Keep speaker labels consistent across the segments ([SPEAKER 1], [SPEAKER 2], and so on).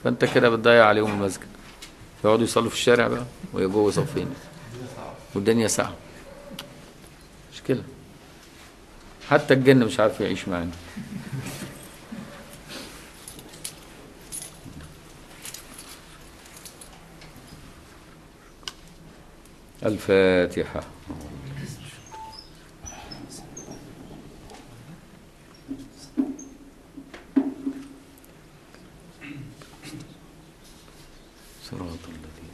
[SPEAKER 1] فانت كده بتضيع عليهم المسجد يقعدوا يصلوا في الشارع بقى وهي جوه صفين والدنيا ساعة مشكلة حتى الجن مش عارف يعيش معانا الفاتحة صراط الذين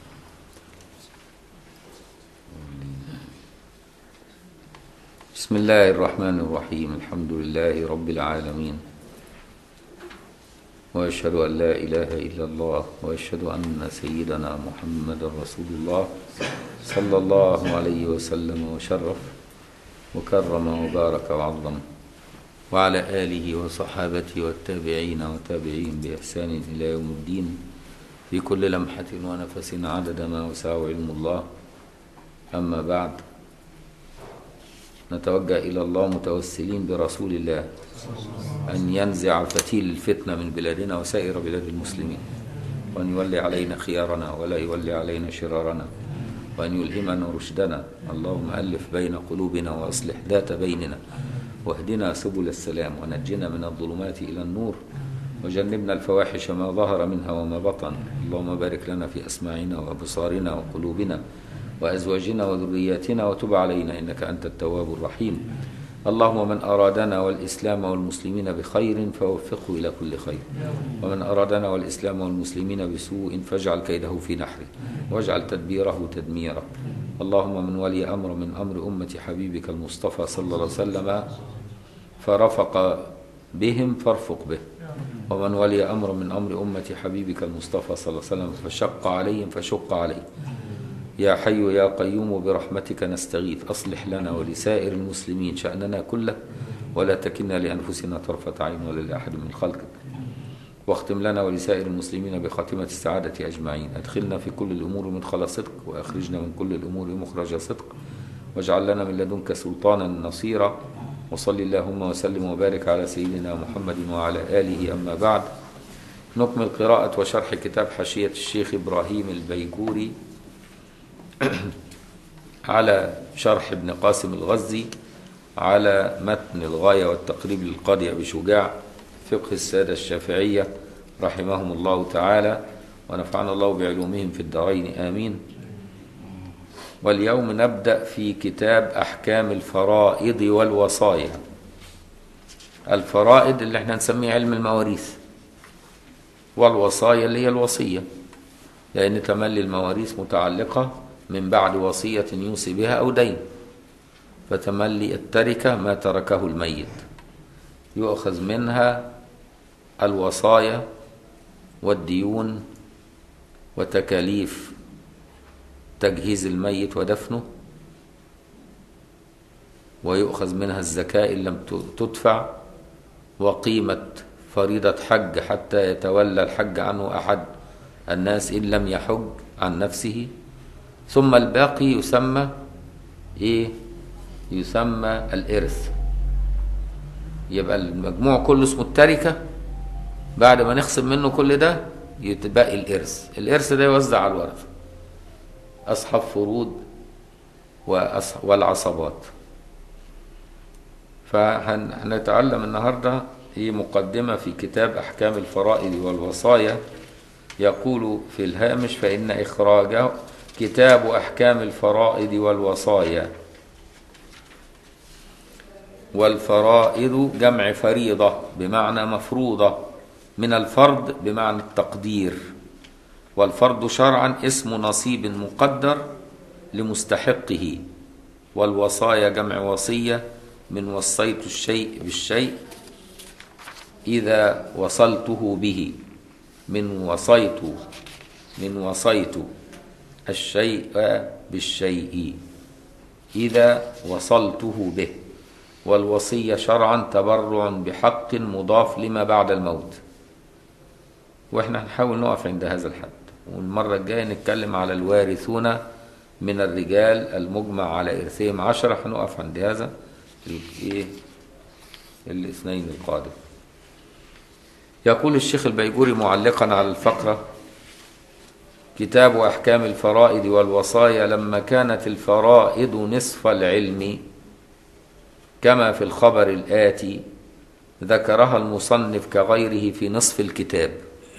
[SPEAKER 1] بسم الله الرحمن الرحيم الحمد لله رب العالمين واشهد ان لا اله الا الله واشهد ان سيدنا محمد رسول الله صلى الله عليه وسلم وشرف وكرم وبارك وعظم وعلى اله وصحابته والتابعين وتابعين باحسان الى يوم الدين في كل لمحه ونفس عدد ما وسعه علم الله اما بعد نتوجه إلى الله متوسلين برسول الله أن ينزع فتيل الفتنة من بلادنا وسائر بلاد المسلمين وأن يولي علينا خيارنا ولا يولي علينا شرارنا وأن يلهمنا رشدنا اللهم ألف بين قلوبنا وأصلح ذات بيننا واهدنا سبل السلام ونجنا من الظلمات إلى النور وجنبنا الفواحش ما ظهر منها وما بطن اللهم بارك لنا في أسماعنا وأبصارنا وقلوبنا وأزواجنا وذرياتنا وتب علينا إنك أنت التواب الرحيم اللهم من أرادنا والإسلام والمسلمين بخير فوفقه إلى كل خير ومن أرادنا والإسلام والمسلمين بسوء فاجعل كيده في نحره واجعل تدبيره تدميرا اللهم من ولي أمر من أمر أمة حبيبك المصطفى صلى الله عليه وسلم فرفق بهم فارفق به ومن ولي أمر من أمر أمة حبيبك المصطفى صلى الله عليه وسلم فشق عليهم فشق عليه يا حي يا قيوم برحمتك نستغيث أصلح لنا ولسائر المسلمين شأننا كله ولا تكلنا لأنفسنا طرفة عين ولا لأحد من خلقك واختم لنا ولسائر المسلمين بخاتمة السعادة أجمعين أدخلنا في كل الأمور مدخل صدق وأخرجنا من كل الأمور مخرج صدق واجعل لنا من لدنك سلطانا نصيرا وصل اللهم وسلم وبارك على سيدنا محمد وعلى آله أما بعد نكمل قراءة وشرح كتاب حاشية الشيخ إبراهيم البيجوري على شرح ابن قاسم الغزي على متن الغاية والتقريب للقاضي أبي شجاع فقه السادة الشافعية رحمهم الله تعالى ونفعنا الله بعلومهم في الدارين آمين واليوم نبدأ في كتاب أحكام الفرائض والوصايا الفرائض اللي احنا نسميه علم المواريث والوصايا اللي هي الوصية لأن تملي المواريث متعلقة من بعد وصية يوصي بها أو دين فتملي التركة ما تركه الميت يؤخذ منها الوصايا والديون وتكاليف تجهيز الميت ودفنه ويؤخذ منها الزكاة إن لم تدفع وقيمة فريضة حج حتى يتولى الحج عنه أحد الناس إن لم يحج عن نفسه ثم الباقي يسمى إيه يسمى الإرث يبقى المجموع كله اسمه التركة بعد ما نخصم منه كل ده يتبقى الإرث الإرث ده يوزع على الورثة أصحاب فروض والعصبات فهنتعلم النهاردة هي مقدمة في كتاب أحكام الفرائض والوصايا يقول في الهامش فإن إخراجه كتاب أحكام الفرائض والوصايا والفرائض جمع فريضة بمعنى مفروضة من الفرض بمعنى التقدير والفرض شرعا اسم نصيب مقدر لمستحقه والوصايا جمع وصية من وصيت الشيء بالشيء إذا وصلته به من وصيت من وصيت الشيء بالشيء إذا وصلته به والوصية شرعا تبرع بحق مضاف لما بعد الموت واحنا هنحاول نقف عند هذا الحد والمرة الجاية نتكلم على الوارثون من الرجال المجمع على إرثهم عشرة هنقف عند هذا الايه الاثنين القادم يقول الشيخ البيجوري معلقا على الفقرة كتاب أحكام الفرائض والوصايا لما كانت الفرائض نصف العلم كما في الخبر الآتي ذكرها المصنف كغيره في نصف الكتاب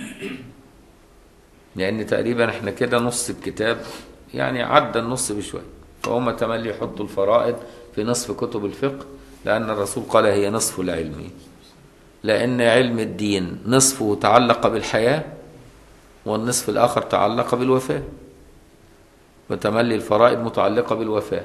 [SPEAKER 1] لأن تقريبا احنا كده نص الكتاب يعني عدى النص بشوية فهم تملي يحطوا الفرائض في نصف كتب الفقه لأن الرسول قال هي نصف العلم لأن علم الدين نصفه تعلق بالحياة والنصف الآخر تعلق بالوفاة وتملي الفرائض متعلقة بالوفاة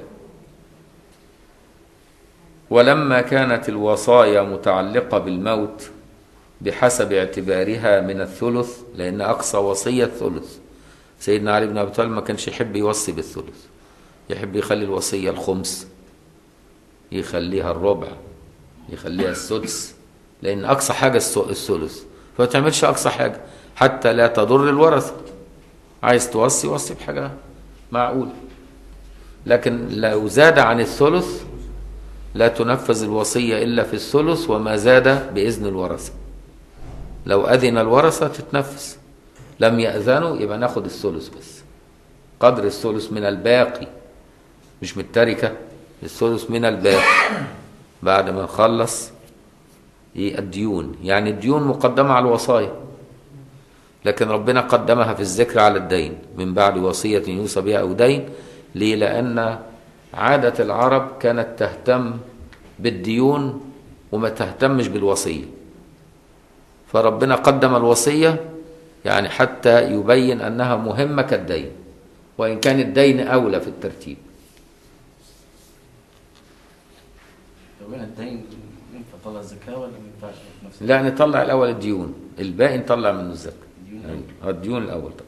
[SPEAKER 1] ولما كانت الوصايا متعلقة بالموت بحسب اعتبارها من الثلث لأن أقصى وصية الثلث سيدنا علي بن أبي طالب ما كانش يحب يوصي بالثلث يحب يخلي الوصية الخمس يخليها الربع يخليها السدس لأن أقصى حاجة الثلث فما تعملش أقصى حاجة حتى لا تضر الورثة عايز توصي وصي بحاجة معقولة لكن لو زاد عن الثلث لا تنفذ الوصية إلا في الثلث وما زاد بإذن الورثة لو أذن الورثة تتنفذ لم يأذنوا يبقى ناخد الثلث بس قدر الثلث من الباقي مش من التركة الثلث من الباقي بعد ما نخلص الديون يعني الديون مقدمة على الوصايا لكن ربنا قدمها في الذكر على الدين من بعد وصية يوصى بها أو دين ليه لأن عادة العرب كانت تهتم بالديون وما تهتمش بالوصية فربنا قدم الوصية يعني حتى يبين أنها مهمة كالدين وإن كان الدين أولى في الترتيب
[SPEAKER 2] طب هنا الدين ينفع طلع الزكاة ولا ما ينفعش في نفس
[SPEAKER 1] لا نطلع الأول الديون الباقي نطلع منه الزكاة
[SPEAKER 2] الديون
[SPEAKER 1] أيوة، الديون الأول طبعا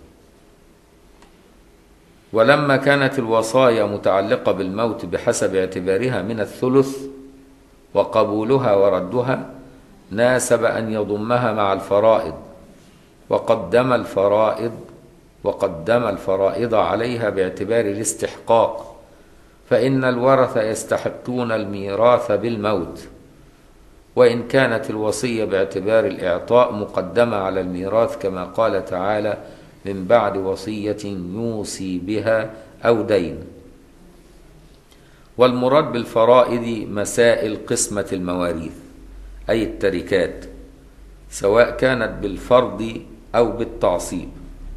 [SPEAKER 1] ولما كانت الوصايا متعلقة بالموت بحسب اعتبارها من الثلث وقبولها وردها ناسب أن يضمها مع الفرائض وقدم الفرائض وقدم الفرائض عليها باعتبار الاستحقاق فإن الورثة يستحقون الميراث بالموت وإن كانت الوصية باعتبار الإعطاء مقدمة على الميراث كما قال تعالى من بعد وصية يوصي بها أو دين والمراد بالفرائض مسائل قسمة المواريث أي التركات سواء كانت بالفرض أو بالتعصيب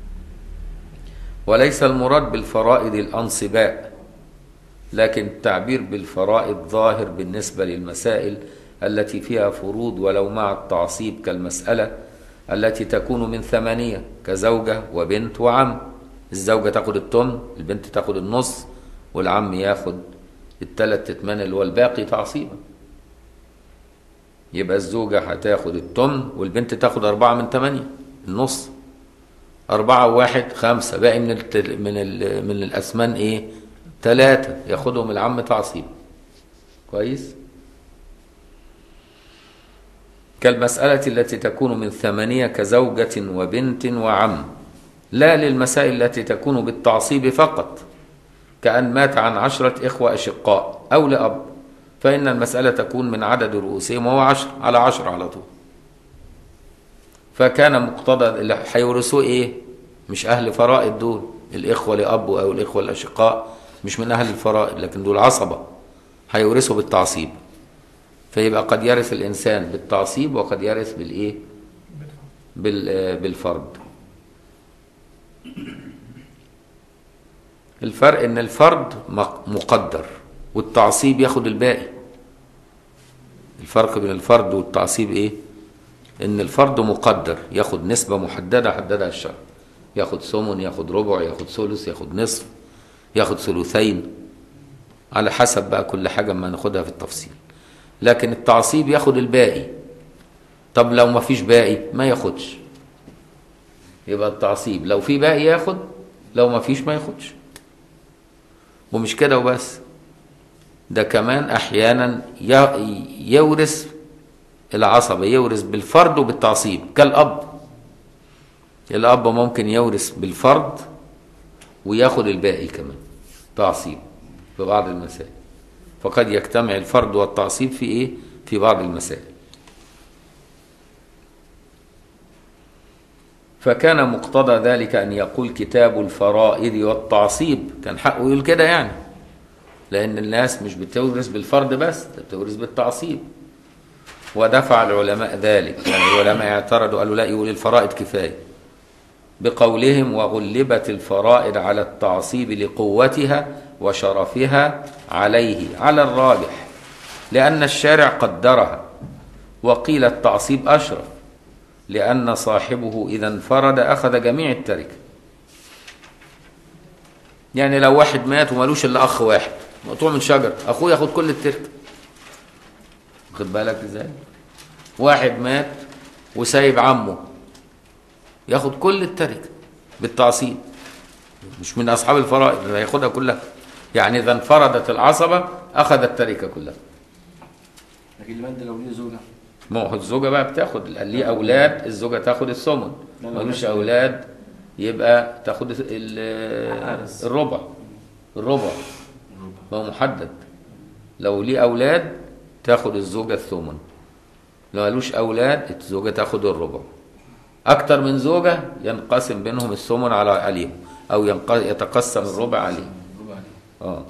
[SPEAKER 1] وليس المراد بالفرائض الأنصباء لكن التعبير بالفرائض ظاهر بالنسبة للمسائل التي فيها فروض ولو مع التعصيب كالمسألة التي تكون من ثمانية كزوجة وبنت وعم الزوجة تاخد التمن البنت تاخد النص والعم ياخد التلات تتمان اللي هو الباقي تعصيبا يبقى الزوجة هتاخد التمن والبنت تاخد أربعة من ثمانية النص أربعة وواحد خمسة باقي من الت... من ال... من الأثمان إيه؟ ثلاثة ياخدهم العم تعصيب كويس؟ كالمسألة التي تكون من ثمانية كزوجة وبنت وعم لا للمسائل التي تكون بالتعصيب فقط كأن مات عن عشرة إخوة أشقاء أو لأب فإن المسألة تكون من عدد رؤوسهم وهو عشر على عشر على طول فكان مقتضى اللي هيورثوه إيه؟ مش أهل فرائض دول الإخوة لأب أو الإخوة الأشقاء مش من أهل الفرائض لكن دول عصبة هيورثوا بالتعصيب فيبقى قد يرث الإنسان بالتعصيب وقد يرث بالإيه؟ بال- بالفرض الفرق ان الفرد مق- مقدر والتعصيب ياخد الباقي الفرق بين الفرد والتعصيب ايه ان الفرد مقدر ياخد نسبة محددة حددها الشرع ياخد ثمن ياخد ربع ياخد ثلث ياخد نصف ياخد ثلثين على حسب بقى كل حاجة ما ناخدها في التفصيل لكن التعصيب ياخد الباقي طب لو ما فيش باقي ما ياخدش يبقى التعصيب لو في باقي ياخد لو ما فيش ما ياخدش ومش كده وبس ده كمان احيانا ي- يورث العصبة يورث بالفرد وبالتعصيب كالاب الاب ممكن يورث بالفرد وياخد الباقي كمان تعصيب في بعض المسائل فقد يجتمع الفرد والتعصيب في ايه في بعض المسائل فكان مقتضى ذلك أن يقول كتاب الفرائض والتعصيب كان حقه يقول كده يعني لأن الناس مش بتورث بالفرض بس ده بتورث بالتعصيب ودفع العلماء ذلك يعني العلماء اعترضوا قالوا لا يقول الفرائض كفاية بقولهم وغلبت الفرائض على التعصيب لقوتها وشرفها عليه على الراجح لأن الشارع قدرها وقيل التعصيب أشرف لأن صاحبه إذا انفرد أخذ جميع التركة يعني لو واحد مات ومالوش إلا أخ واحد مقطوع من شجر أخوه ياخد كل التركة واخد بالك إزاي واحد مات وسايب عمه ياخد كل التركة بالتعصيب مش من أصحاب الفرائض هياخدها كلها يعني إذا انفردت العصبة أخذ التركة كلها
[SPEAKER 2] لكن الإمام ده لو ليه زوجة
[SPEAKER 1] ما هو الزوجة بقى بتاخد ليه أولاد الزوجة تاخد الثمن
[SPEAKER 2] لا، لا،
[SPEAKER 1] ملوش
[SPEAKER 2] لا.
[SPEAKER 1] أولاد يبقى تاخد ال-
[SPEAKER 2] حارس.
[SPEAKER 1] الربع الربع ما هو محدد لو ليه أولاد تاخد الزوجة الثمن لو ملوش أولاد الزوجة تاخد الربع أكتر من زوجة ينقسم بينهم الثمن على عليهم أو ينق- يتقسم الربع عليهم
[SPEAKER 2] ربع عليه
[SPEAKER 1] اه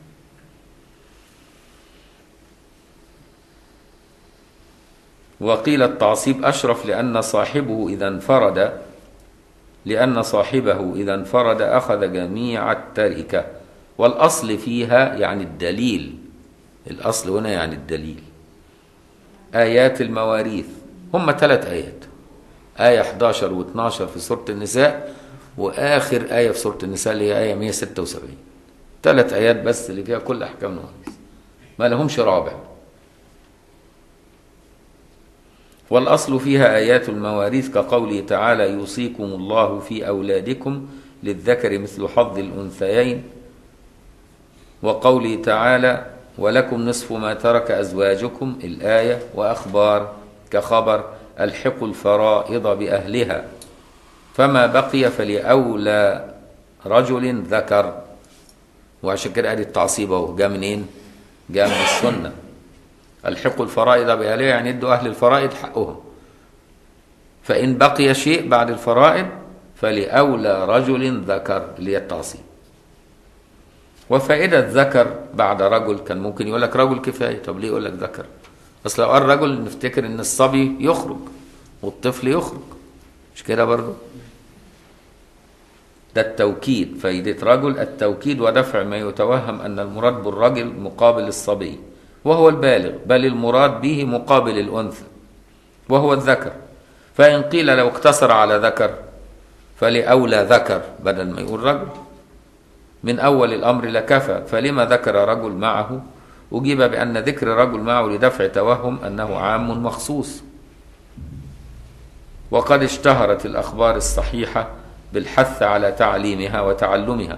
[SPEAKER 1] وقيل التعصيب أشرف لأن صاحبه إذا انفرد لأن صاحبه إذا انفرد أخذ جميع التركة والأصل فيها يعني الدليل الأصل هنا يعني الدليل آيات المواريث هم ثلاث آيات آية 11 و12 في سورة النساء وآخر آية في سورة النساء اللي هي آية 176 ثلاث آيات بس اللي فيها كل أحكام المواريث ما لهمش رابع والأصل فيها آيات المواريث كقوله تعالى يوصيكم الله في أولادكم للذكر مثل حظ الأنثيين وقوله تعالى ولكم نصف ما ترك أزواجكم الآية وأخبار كخبر الحقوا الفرائض بأهلها فما بقي فلأولى رجل ذكر وعشان كده ادي التعصيب اهو جاء منين؟ جاء من السنه الحقوا الفرائض بأهلها يعني ادوا أهل الفرائض حقهم فإن بقي شيء بعد الفرائض فلأولى رجل ذكر اللي هي التعصيب وفائدة ذكر بعد رجل كان ممكن يقول لك رجل كفاية طب ليه يقول لك ذكر أصل لو قال رجل نفتكر إن الصبي يخرج والطفل يخرج مش كده برضه ده التوكيد فايدة رجل التوكيد ودفع ما يتوهم أن المراد بالرجل مقابل الصبي وهو البالغ بل المراد به مقابل الأنثى وهو الذكر فإن قيل لو اقتصر على ذكر فلأولى ذكر بدل ما يقول رجل من أول الأمر لكفى فلما ذكر رجل معه أجيب بأن ذكر رجل معه لدفع توهم أنه عام مخصوص وقد اشتهرت الأخبار الصحيحة بالحث على تعليمها وتعلمها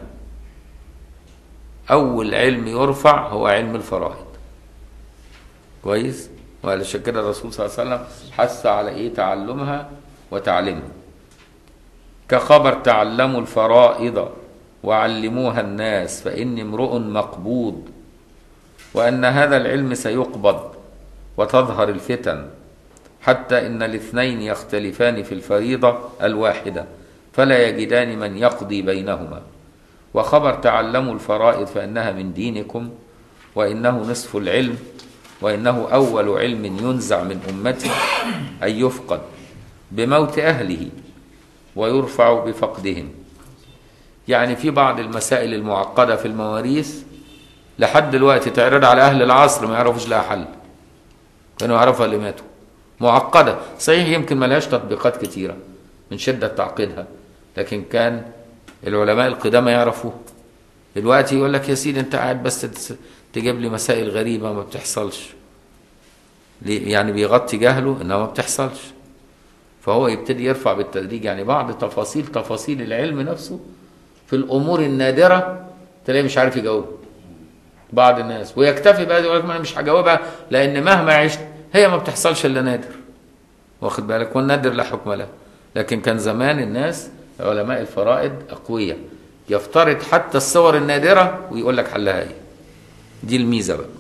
[SPEAKER 1] أول علم يرفع هو علم الفرائض كويس وعلشان كده الرسول صلى الله عليه وسلم حث على ايه تعلمها وتعليمها كخبر تعلموا الفرائض وعلموها الناس فإني امرؤ مقبوض وأن هذا العلم سيقبض وتظهر الفتن حتى إن الاثنين يختلفان في الفريضة الواحدة فلا يجدان من يقضي بينهما وخبر تعلموا الفرائض فإنها من دينكم وإنه نصف العلم وإنه أول علم ينزع من أمتي أن يفقد بموت أهله ويرفع بفقدهم يعني في بعض المسائل المعقدة في المواريث لحد دلوقتي تعرض على أهل العصر ما يعرفوش لها حل كانوا يعرفها اللي ماتوا معقدة صحيح يمكن ما لهاش تطبيقات كتيرة من شدة تعقيدها لكن كان العلماء القدامى يعرفوه دلوقتي يقول لك يا سيدي انت قاعد بس تس- تجيب لي مسائل غريبة ما بتحصلش ليه؟ يعني بيغطي جهله انها ما بتحصلش فهو يبتدي يرفع بالتدريج يعني بعض تفاصيل تفاصيل العلم نفسه في الامور النادرة تلاقيه مش عارف يجاوبها بعض الناس ويكتفي بقى يقول لك ما انا مش هجاوبها لان مهما عشت هي ما بتحصلش الا نادر واخد بالك والنادر لا حكم له لكن كان زمان الناس علماء الفرائض اقوياء يفترض حتى الصور النادره ويقول لك حلها ايه دي الميزه بقى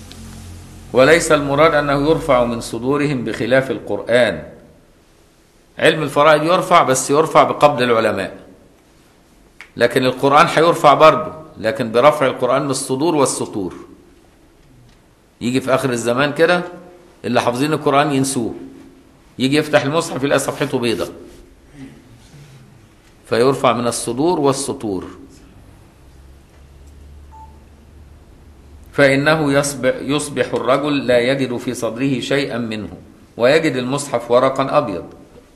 [SPEAKER 1] وليس المراد انه يرفع من صدورهم بخلاف القران علم الفرائض يرفع بس يرفع بقبض العلماء لكن القرآن هيرفع برضه لكن برفع القرآن من الصدور والسطور يجي في آخر الزمان كده اللي حافظين القرآن ينسوه يجي يفتح المصحف يلاقي صفحته بيضة فيرفع من الصدور والسطور فإنه يصبح, يصبح الرجل لا يجد في صدره شيئا منه ويجد المصحف ورقا أبيض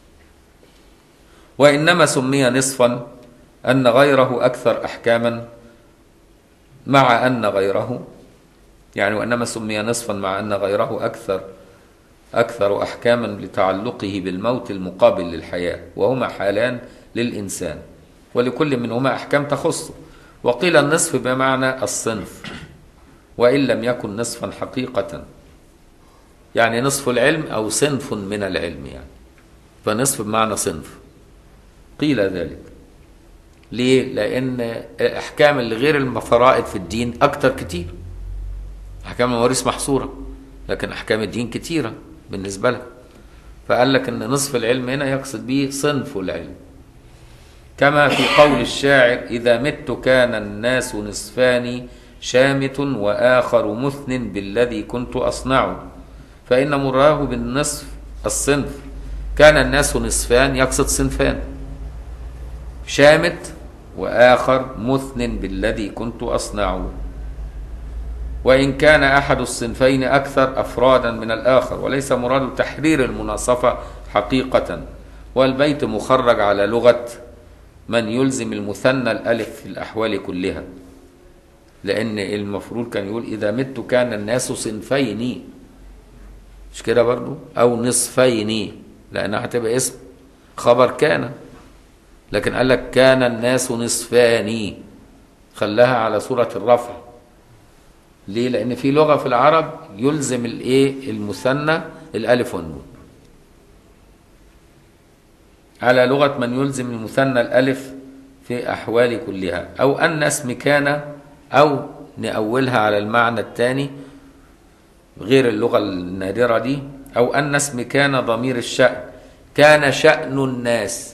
[SPEAKER 1] وإنما سمي نصفا أن غيره أكثر أحكاما مع أن غيره يعني وإنما سمي نصفا مع أن غيره أكثر أكثر أحكاما لتعلقه بالموت المقابل للحياة وهما حالان للإنسان ولكل منهما أحكام تخصه وقيل النصف بمعنى الصنف وإن لم يكن نصفا حقيقة يعني نصف العلم أو صنف من العلم يعني فنصف بمعنى صنف قيل ذلك ليه؟ لأن الأحكام اللي غير الفرائض في الدين أكتر كتير أحكام المواريث محصورة لكن أحكام الدين كتيرة بالنسبة لها فقال لك أن نصف العلم هنا يقصد به صنف العلم كما في قول الشاعر إذا مت كان الناس نصفان شامت وآخر مثن بالذي كنت أصنعه فإن مراه بالنصف الصنف كان الناس نصفان يقصد صنفان شامت وآخر مثن بالذي كنت أصنعه وإن كان أحد الصنفين أكثر أفرادا من الآخر وليس مراد تحرير المناصفة حقيقة والبيت مخرج على لغة من يلزم المثنى الألف في الأحوال كلها لأن المفروض كان يقول إذا مت كان الناس صنفين مش كده برضو أو نصفين لأنها هتبقى اسم خبر كان لكن قال لك كان الناس نصفان خلاها على صورة الرفع ليه؟ لأن في لغة في العرب يلزم الإيه؟ المثنى الألف والنون. على لغة من يلزم المثنى الألف في أحوال كلها، أو أن اسم كان أو نأولها على المعنى الثاني غير اللغة النادرة دي، أو أن اسم كان ضمير الشأن، كان شأن الناس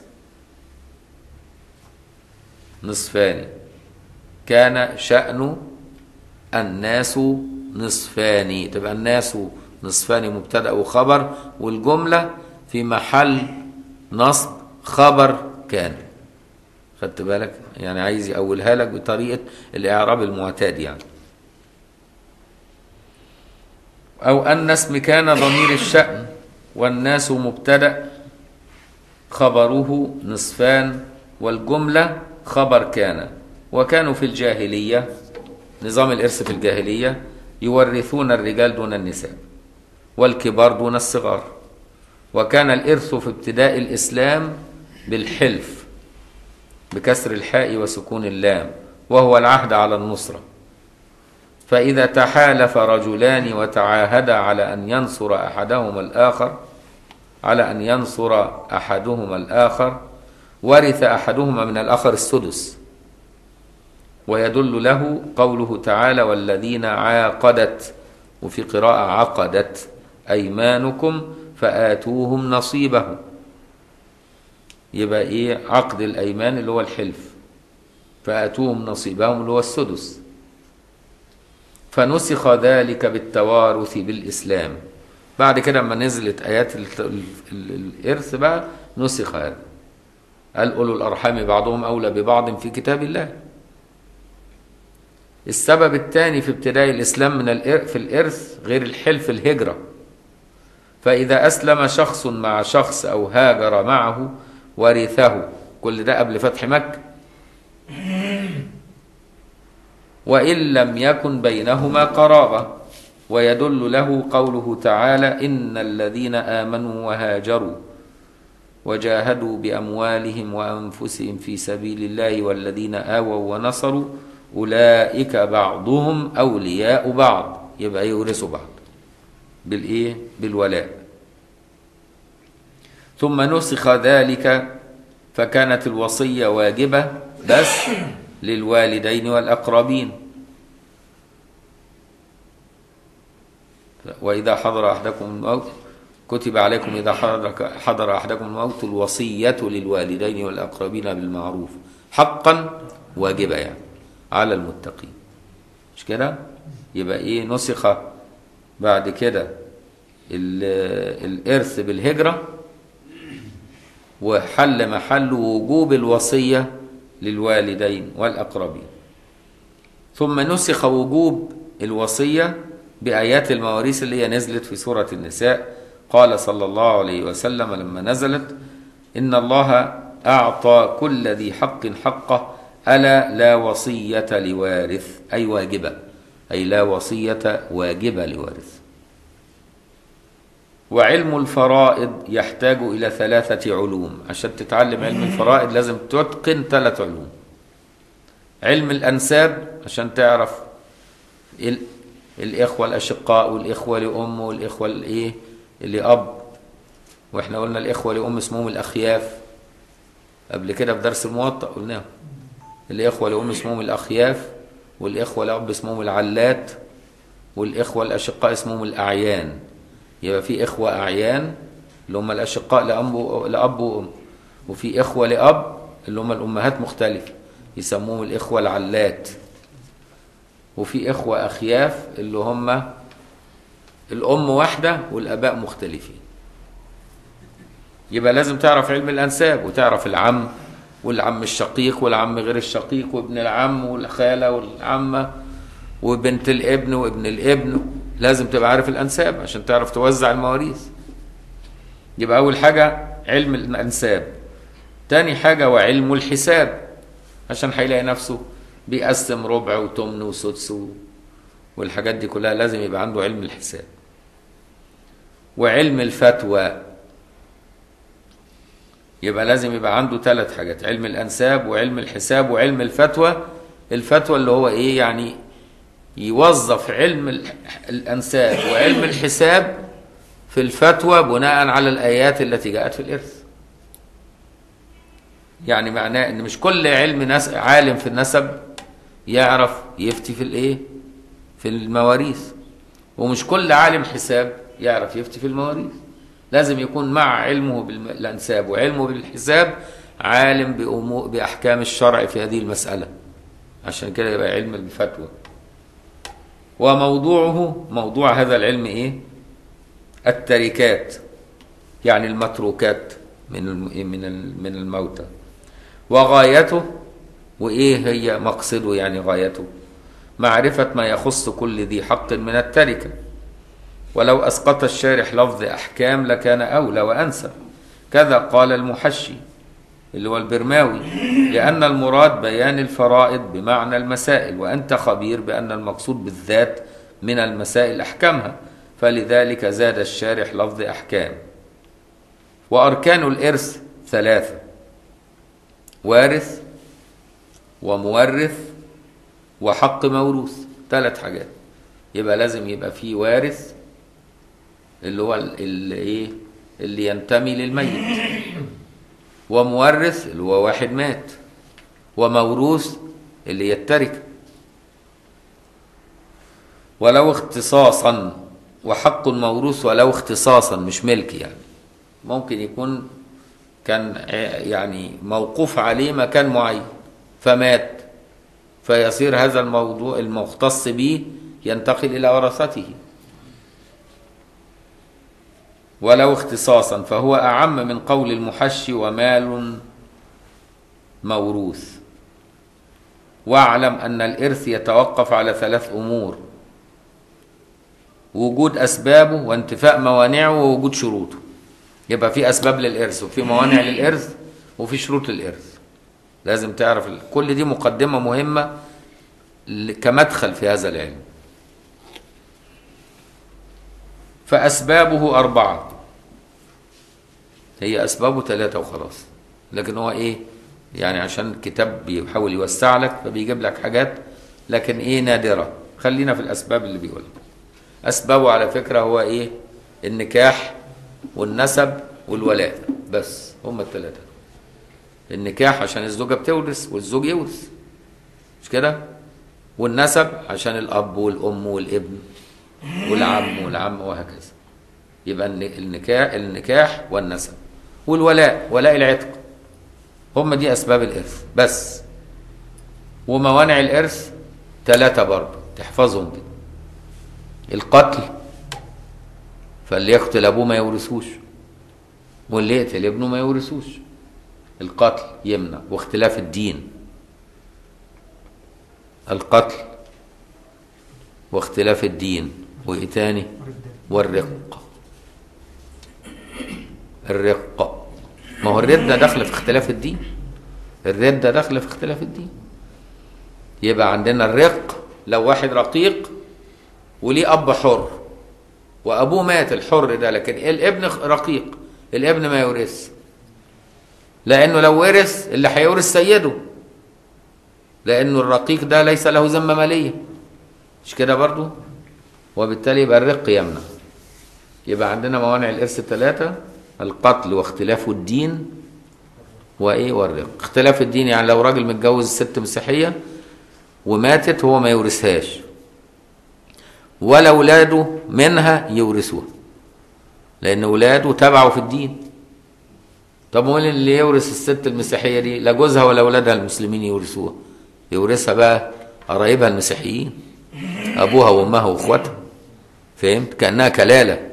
[SPEAKER 1] نصفان، كان شأن الناس نصفان تبقى الناس نصفان مبتدا وخبر والجمله في محل نصب خبر كان خدت بالك يعني عايز يقولها لك بطريقه الاعراب المعتاد يعني او ان اسم كان ضمير الشان والناس مبتدا خبره نصفان والجمله خبر كان وكانوا في الجاهليه نظام الإرث في الجاهلية يورثون الرجال دون النساء والكبار دون الصغار وكان الإرث في ابتداء الإسلام بالحلف بكسر الحاء وسكون اللام وهو العهد على النصرة فإذا تحالف رجلان وتعاهدا على أن ينصر أحدهما الآخر على أن ينصر أحدهما الآخر ورث أحدهما من الآخر السدس ويدل له قوله تعالى والذين عاقدت وفي قراءة عقدت أيمانكم فآتوهم نصيبهم يبقى إيه عقد الأيمان اللي هو الحلف فآتوهم نصيبهم اللي هو السدس فنسخ ذلك بالتوارث بالإسلام بعد كده لما نزلت آيات الإرث بقى نسخ هذا قال أولو الأرحام بعضهم أولى ببعض في كتاب الله السبب الثاني في ابتداء الإسلام من الإر... في الإرث غير الحلف الهجرة فإذا أسلم شخص مع شخص أو هاجر معه ورثه كل ده قبل فتح مكة وإن لم يكن بينهما قرابة ويدل له قوله تعالى إن الذين آمنوا وهاجروا وجاهدوا بأموالهم وأنفسهم في سبيل الله والذين آووا ونصروا أولئك بعضهم أولياء بعض يبقى يورثوا بعض بالإيه؟ بالولاء ثم نسخ ذلك فكانت الوصية واجبة بس للوالدين والأقربين وإذا حضر أحدكم الموت كتب عليكم إذا حضر, حضر أحدكم الموت الوصية للوالدين والأقربين بالمعروف حقا واجبة يعني على المتقين مش كده يبقى إيه نسخ بعد كده ال- الإرث بالهجرة وحل محل وجوب الوصية للوالدين والأقربين ثم نسخ وجوب الوصية بآيات المواريث اللي هي نزلت في سورة النساء قال صلى الله عليه وسلم لما نزلت إن الله أعطى كل ذي حق حقه ألا لا وصية لوارث أي واجبة أي لا وصية واجبة لوارث وعلم الفرائض يحتاج إلى ثلاثة علوم عشان تتعلم علم الفرائض لازم تتقن ثلاث علوم علم الأنساب عشان تعرف ال- الإخوة الأشقاء والإخوة لأم والإخوة الإيه لأب وإحنا قلنا الإخوة لأم اسمهم الأخياف قبل كده في درس الموطأ قلناه الإخوة لأم اسمهم الأخياف والإخوة لأب اسمهم العلات والإخوة الأشقاء اسمهم الأعيان يبقى في إخوة أعيان اللي هم الأشقاء لأب لأب وأم وفي إخوة لأب اللي هم الأمهات مختلفة يسموهم الإخوة العلات وفي إخوة أخياف اللي هم الأم واحدة والآباء مختلفين يبقى لازم تعرف علم الأنساب وتعرف العم والعم الشقيق والعم غير الشقيق وابن العم والخالة والعمة وبنت الابن وابن الابن لازم تبقى عارف الأنساب عشان تعرف توزع المواريث يبقى أول حاجة علم الأنساب تاني حاجة وعلم الحساب عشان هيلاقي نفسه بيقسم ربع وتمن وسدس و- والحاجات دي كلها لازم يبقى عنده علم الحساب وعلم الفتوى يبقى لازم يبقى عنده ثلاث حاجات علم الأنساب وعلم الحساب وعلم الفتوى الفتوى اللي هو إيه يعني يوظف علم ال- الأنساب وعلم الحساب في الفتوى بناء على الآيات التي جاءت في الإرث يعني معناه ان مش كل علم ناس عالم في النسب يعرف يفتي في الايه في المواريث ومش كل عالم حساب يعرف يفتي في المواريث لازم يكون مع علمه بالانساب وعلمه بالحساب عالم بأمور باحكام الشرع في هذه المساله عشان كده يبقى علم الفتوى وموضوعه موضوع هذا العلم ايه التركات يعني المتروكات من الم- من ال- من الموتى وغايته وايه هي مقصده يعني غايته معرفة ما يخص كل ذي حق من التركة ولو أسقط الشارح لفظ أحكام لكان أولى وأنسب كذا قال المحشي اللي هو البرماوي لأن المراد بيان الفرائض بمعنى المسائل وأنت خبير بأن المقصود بالذات من المسائل أحكامها فلذلك زاد الشارح لفظ أحكام وأركان الإرث ثلاثة وارث ومورث وحق موروث ثلاث حاجات يبقى لازم يبقى في وارث اللي هو ال- اللي ايه اللي ينتمي للميت ومورث اللي هو واحد مات وموروث اللي يترك ولو اختصاصا وحق موروث ولو اختصاصا مش ملك يعني ممكن يكون كان ع- يعني موقوف عليه مكان معين فمات فيصير هذا الموضوع المختص به ينتقل إلى ورثته ولو اختصاصا فهو أعم من قول المحشي ومال موروث واعلم أن الإرث يتوقف على ثلاث أمور وجود أسبابه وانتفاء موانعه ووجود شروطه يبقى في أسباب للإرث وفي موانع للإرث وفي شروط للإرث لازم تعرف ال- كل دي مقدمة مهمة ل- كمدخل في هذا العلم فأسبابه أربعة هي أسبابه ثلاثة وخلاص لكن هو إيه يعني عشان الكتاب بيحاول يوسع لك فبيجيب لك حاجات لكن إيه نادرة خلينا في الأسباب اللي بيقولها أسبابه على فكرة هو إيه النكاح والنسب والولاء بس هم الثلاثة النكاح عشان الزوجة بتورث والزوج يورث مش كده والنسب عشان الأب والأم والابن والعم والعم وهكذا يبقى الن- النكاح النكاح والنسب والولاء ولاء العتق هم دي اسباب الارث بس وموانع الارث ثلاثه برضه تحفظهم دي القتل فاللي يقتل ابوه ما يورثوش واللي يقتل ابنه ما يورثوش القتل يمنع واختلاف الدين القتل واختلاف الدين وايه تاني والرق الرق ما هو الردة داخلة في اختلاف الدين الردة داخلة في اختلاف الدين يبقى عندنا الرق لو واحد رقيق وليه أب حر وأبوه مات الحر ده لكن الابن رقيق الابن ما يورث لأنه لو ورث اللي هيورث سيده لأنه الرقيق ده ليس له ذمة مالية مش كده برضو وبالتالي يبقى الرق يمنع يبقى عندنا موانع الإرث ثلاثة القتل واختلاف الدين وإيه والرق اختلاف الدين يعني لو راجل متجوز ست مسيحية وماتت هو ما يورثهاش ولا أولاده منها يورثوها لأن أولاده تبعوا في الدين طب وين اللي يورث الست المسيحية دي لا جوزها ولا أولادها المسلمين يورثوها يورثها بقى قرايبها المسيحيين أبوها وأمها وأخواتها فهمت كأنها كلالة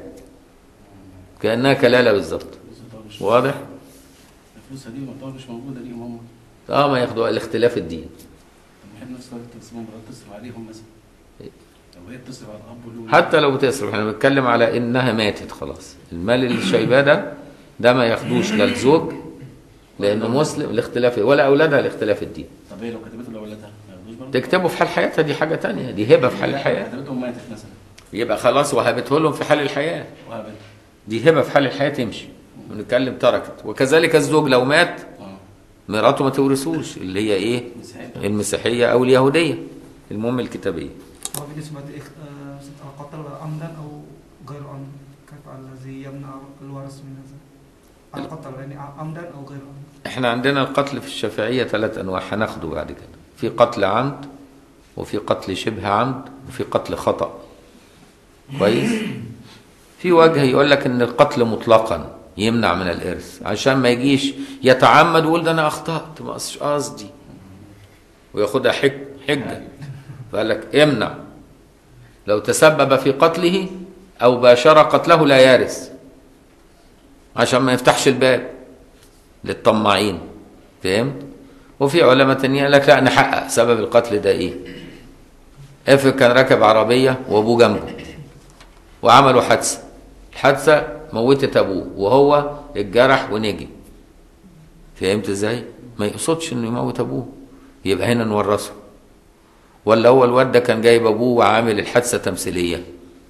[SPEAKER 1] كأنها كلالة بالظبط
[SPEAKER 2] مش
[SPEAKER 1] واضح
[SPEAKER 2] الفلوس دي معتبر مش موجوده ليهم هم
[SPEAKER 1] اه ما ياخدوا الاختلاف الدين
[SPEAKER 2] طب ما احنا نفس الوقت تسيبهم مرات تصرف عليهم مثلا لو هي بتصرف على الاب والام
[SPEAKER 1] حتى لو بتصرف احنا بنتكلم على انها ماتت خلاص المال اللي شايباه ده ده ما ياخدوش لا الزوج لانه مسلم الاختلاف ولا اولادها الاختلاف الدين
[SPEAKER 2] طب هي لو كتبته لاولادها ما ياخدوش برضه
[SPEAKER 1] تكتبه في حال حياتها دي حاجه تانية دي هبه في حال الحياه
[SPEAKER 2] كتبتهم ماتت مثلا
[SPEAKER 1] يبقى خلاص وهبته لهم في حال الحياه
[SPEAKER 2] وهبت
[SPEAKER 1] دي هبه في حال الحياه تمشي بنتكلم تركت وكذلك الزوج لو مات
[SPEAKER 2] اه
[SPEAKER 1] مراته ما تورثوش اللي هي ايه
[SPEAKER 2] مسيحية.
[SPEAKER 1] المسيحيه او اليهوديه المهم الكتابيه
[SPEAKER 3] وبالنسبة للقتل عمدا أو غير عمد كيف الذي يمنع الورث من هذا القتل يعني عمدا أو غير عمد
[SPEAKER 1] احنا عندنا القتل في الشافعية ثلاث انواع هناخده بعد كده في قتل عمد وفي قتل شبه عمد وفي قتل خطأ كويس في وجه يقول لك ان القتل مطلقا يمنع من الارث عشان ما يجيش يتعمد ويقول ده انا اخطأت ما قصش قصدي وياخدها حج حجة فقال لك امنع لو تسبب في قتله او باشر قتله لا يرث عشان ما يفتحش الباب للطماعين فهمت وفي علماء تانيين قال لك لا نحقق سبب القتل ده ايه افرض كان راكب عربيه وابوه جنبه وعملوا حادثه الحادثه موتت ابوه وهو اتجرح ونجي فهمت ازاي ما يقصدش انه يموت ابوه يبقى هنا نورثه ولا هو الواد ده كان جايب ابوه وعامل الحادثه تمثيليه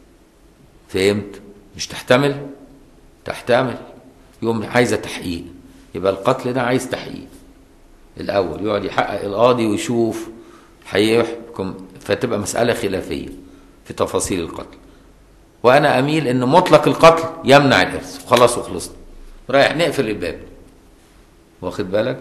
[SPEAKER 1] فهمت مش تحتمل تحتمل يوم عايزه تحقيق يبقى القتل ده عايز تحقيق الاول يقعد يحقق القاضي ويشوف هيحكم فتبقى مساله خلافيه في تفاصيل القتل وانا اميل ان مطلق القتل يمنع الارث وخلاص وخلصنا رايح نقفل الباب واخد بالك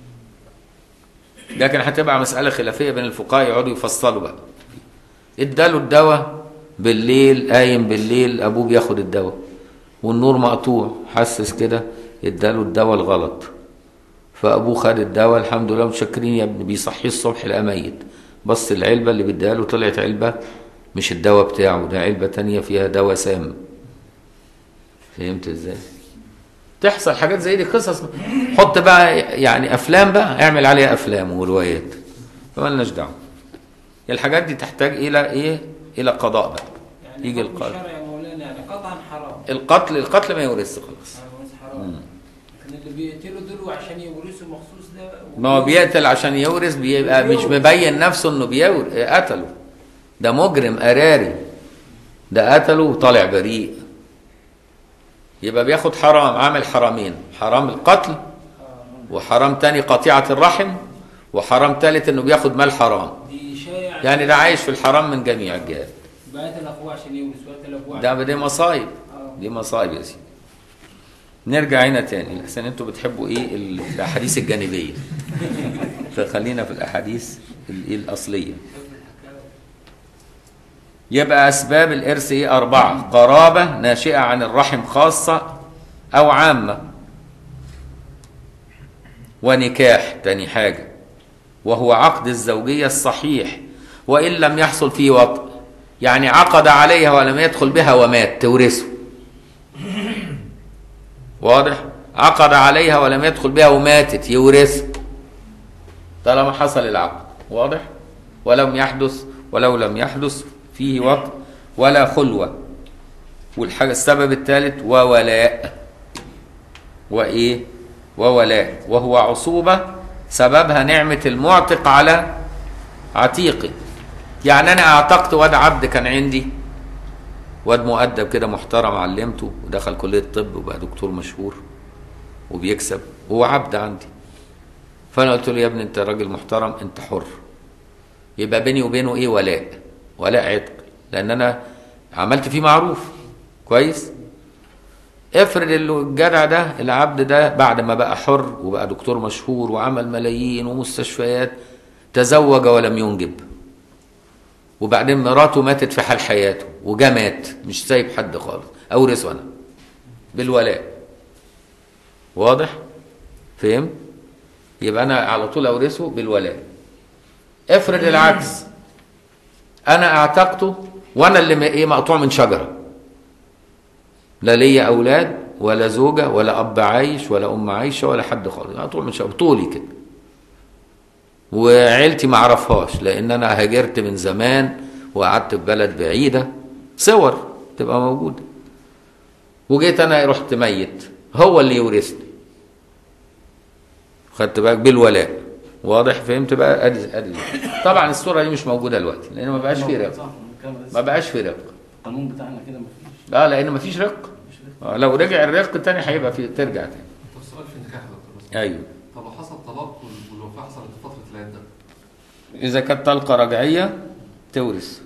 [SPEAKER 1] لكن هتبقى مساله خلافيه بين الفقهاء يقعدوا يفصلوا بقى اداله الدواء بالليل قايم بالليل ابوه بياخد الدواء والنور مقطوع حسس كده اداله الدواء الغلط فابوه خد الدواء الحمد لله متشكرين يا ابني بيصحيه الصبح لقى ميت بص العلبه اللي بيديها له طلعت علبه مش الدواء بتاعه ده علبه تانية فيها دواء سام فهمت ازاي تحصل حاجات زي دي قصص حط بقى يعني افلام بقى اعمل عليها افلام وروايات فمالناش دعوه الحاجات دي تحتاج الى ايه الى قضاء بقى
[SPEAKER 4] يعني
[SPEAKER 1] يجي
[SPEAKER 4] حكم
[SPEAKER 1] القاضي.
[SPEAKER 4] الشرع يا مولانا يعني قطعا حرام
[SPEAKER 1] القتل القتل ما يورث خلاص
[SPEAKER 4] حرام
[SPEAKER 1] مم.
[SPEAKER 4] لكن اللي بيقتلوا دول عشان يورثوا مخصوص ده
[SPEAKER 1] ما هو بيقتل عشان يورث بيبقى مش مبين نفسه انه بيور قتله ده مجرم قراري ده قتله وطالع بريء يبقى بياخد حرام عامل حرامين حرام القتل وحرام تاني قطيعة الرحم وحرام تالت انه بياخد مال حرام
[SPEAKER 4] دي شايع
[SPEAKER 1] يعني ده عايش في الحرام من جميع الجهات
[SPEAKER 4] بقتل اخوه عشان يورث وقتل ابوه
[SPEAKER 1] ده دي مصايب
[SPEAKER 4] آه.
[SPEAKER 1] دي مصايب يا سيدي نرجع هنا تاني لحسن انتوا بتحبوا ايه ال- الاحاديث الجانبيه فخلينا في الاحاديث ال- الاصليه يبقى أسباب الإرث إيه أربعة قرابة ناشئة عن الرحم خاصة أو عامة ونكاح تاني حاجة وهو عقد الزوجية الصحيح وإن لم يحصل فيه وطء يعني عقد عليها ولم يدخل بها ومات تورثه واضح عقد عليها ولم يدخل بها وماتت يورثه طالما حصل العقد واضح ولم يحدث ولو لم يحدث فيه وطء ولا خلوة والحاجة السبب الثالث وولاء وإيه وولاء وهو عصوبة سببها نعمة المعتق على عتيقه يعني أنا أعتقت واد عبد كان عندي واد مؤدب كده محترم علمته ودخل كلية الطب وبقى دكتور مشهور وبيكسب وهو عبد عندي فأنا قلت له يا ابني أنت راجل محترم أنت حر يبقى بيني وبينه إيه ولاء ولاء عتق لأن أنا عملت فيه معروف كويس افرض اللي الجدع ده العبد ده بعد ما بقى حر وبقى دكتور مشهور وعمل ملايين ومستشفيات تزوج ولم ينجب وبعدين مراته ماتت في حال حياته وجا مات مش سايب حد خالص اورثه انا بالولاء واضح فهم يبقى انا على طول اورثه بالولاء افرض العكس انا اعتقته وانا اللي م- ايه مقطوع من شجره لا ليا اولاد ولا زوجه ولا اب عايش ولا ام عايشه ولا حد خالص مقطوع من شجره طولي كده وعيلتي ما اعرفهاش لان انا هاجرت من زمان وقعدت في بلد بعيده صور تبقى موجوده وجيت انا رحت ميت هو اللي يورثني خدت بالك بالولاء واضح فهمت بقى ادي ادي طبعا الصوره دي مش موجوده دلوقتي لان ما بقاش في رق
[SPEAKER 2] صح الكلام ده
[SPEAKER 1] ما بقاش في رق
[SPEAKER 2] القانون بتاعنا كده مفيش
[SPEAKER 1] اه لان ما فيش رق
[SPEAKER 2] مفيش رق.
[SPEAKER 1] آه، لو رجع الرق التاني هيبقى في ترجع تاني
[SPEAKER 5] طب سؤال في النكاح يا دكتور بس
[SPEAKER 1] ايوه
[SPEAKER 5] طب لو حصل طلاق وال- والوفاة حصلت في فترة العدة
[SPEAKER 1] اذا كانت طلقه رجعيه تورث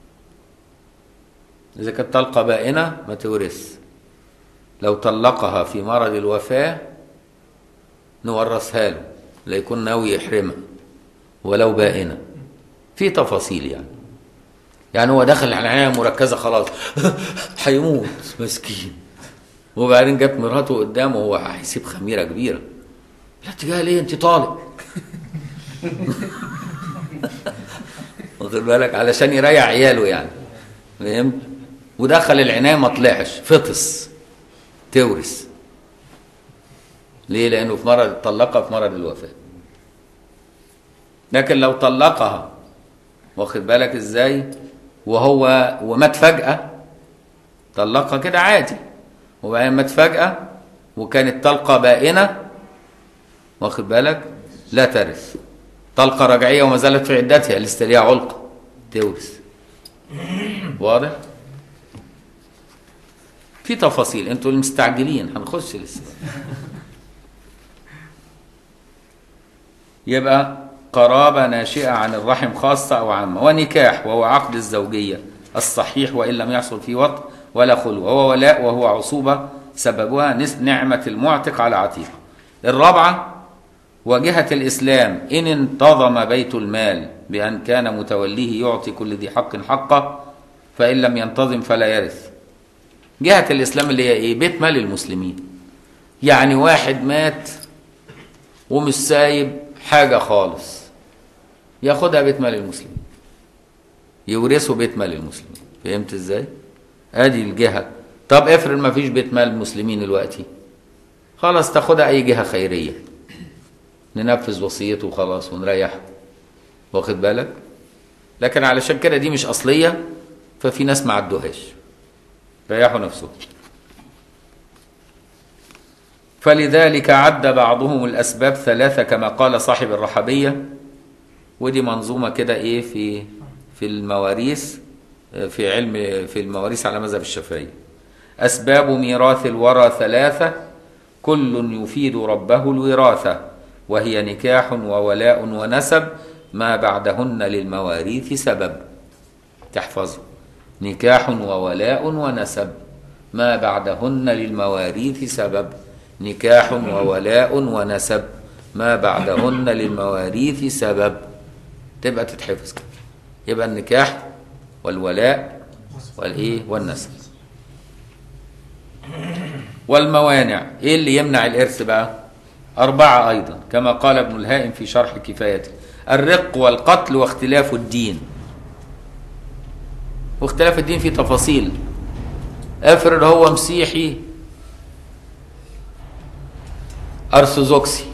[SPEAKER 1] اذا كانت طلقه بائنه ما تورث لو طلقها في مرض الوفاه نورثها له لا يكون ناوي يحرمها ولو بائنه في تفاصيل يعني يعني هو دخل على عنايه مركزه خلاص هيموت مسكين وبعدين جت مراته قدامه وهو هيسيب خميره كبيره لا تجاه ليه انت طالق واخد بالك علشان يريح عياله يعني فهمت ودخل العنايه ما طلعش فطس تورث ليه لانه في مرض طلقها في مرض الوفاه لكن لو طلقها واخد بالك ازاي وهو ومات فجاه طلقها كده عادي وبعدين مات فجاه وكانت طلقه بائنه واخد بالك لا ترث طلقة رجعية وما زالت في عدتها لسه ليها علقة تورث واضح؟ في تفاصيل انتوا المستعجلين هنخش لسه يبقى قرابة ناشئة عن الرحم خاصة أو عامة ونكاح وهو عقد الزوجية الصحيح وإن لم يحصل فيه وطء ولا خلو وهو ولاء وهو عصوبة سببها نس- نعمة المعتق على عتيق الرابعة وجهة الإسلام إن انتظم بيت المال بأن كان متوليه يعطي كل ذي حق حقه فإن لم ينتظم فلا يرث جهة الإسلام اللي هي إيه بيت مال المسلمين يعني واحد مات ومش سايب حاجة خالص ياخدها بيت مال المسلمين يورثه بيت مال المسلمين فهمت ازاي ادي الجهة طب افرض ما فيش بيت مال المسلمين دلوقتي خلاص تاخدها اي جهة خيرية ننفذ وصيته وخلاص ونريحه واخد بالك لكن علشان كده دي مش اصلية ففي ناس ما عدوهاش ريحوا نفسهم فلذلك عد بعضهم الأسباب ثلاثة كما قال صاحب الرحبية ودي منظومة كده إيه في في المواريث في علم في المواريث على مذهب الشافعي أسباب ميراث الورى ثلاثة كل يفيد ربه الوراثة وهي نكاح وولاء ونسب ما بعدهن للمواريث سبب تحفظه نكاح وولاء ونسب ما بعدهن للمواريث سبب نكاح وولاء ونسب ما بعدهن للمواريث سبب تبقى تتحفظ كده يبقى النكاح والولاء والايه والنسب والموانع ايه اللي يمنع الارث بقى اربعه ايضا كما قال ابن الهائم في شرح كفايته الرق والقتل واختلاف الدين واختلاف الدين في تفاصيل افرض هو مسيحي ارثوذكسي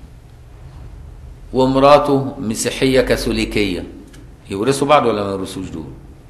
[SPEAKER 1] ومراته مسيحيه كاثوليكيه يورثوا بعض ولا ما يورثوش دول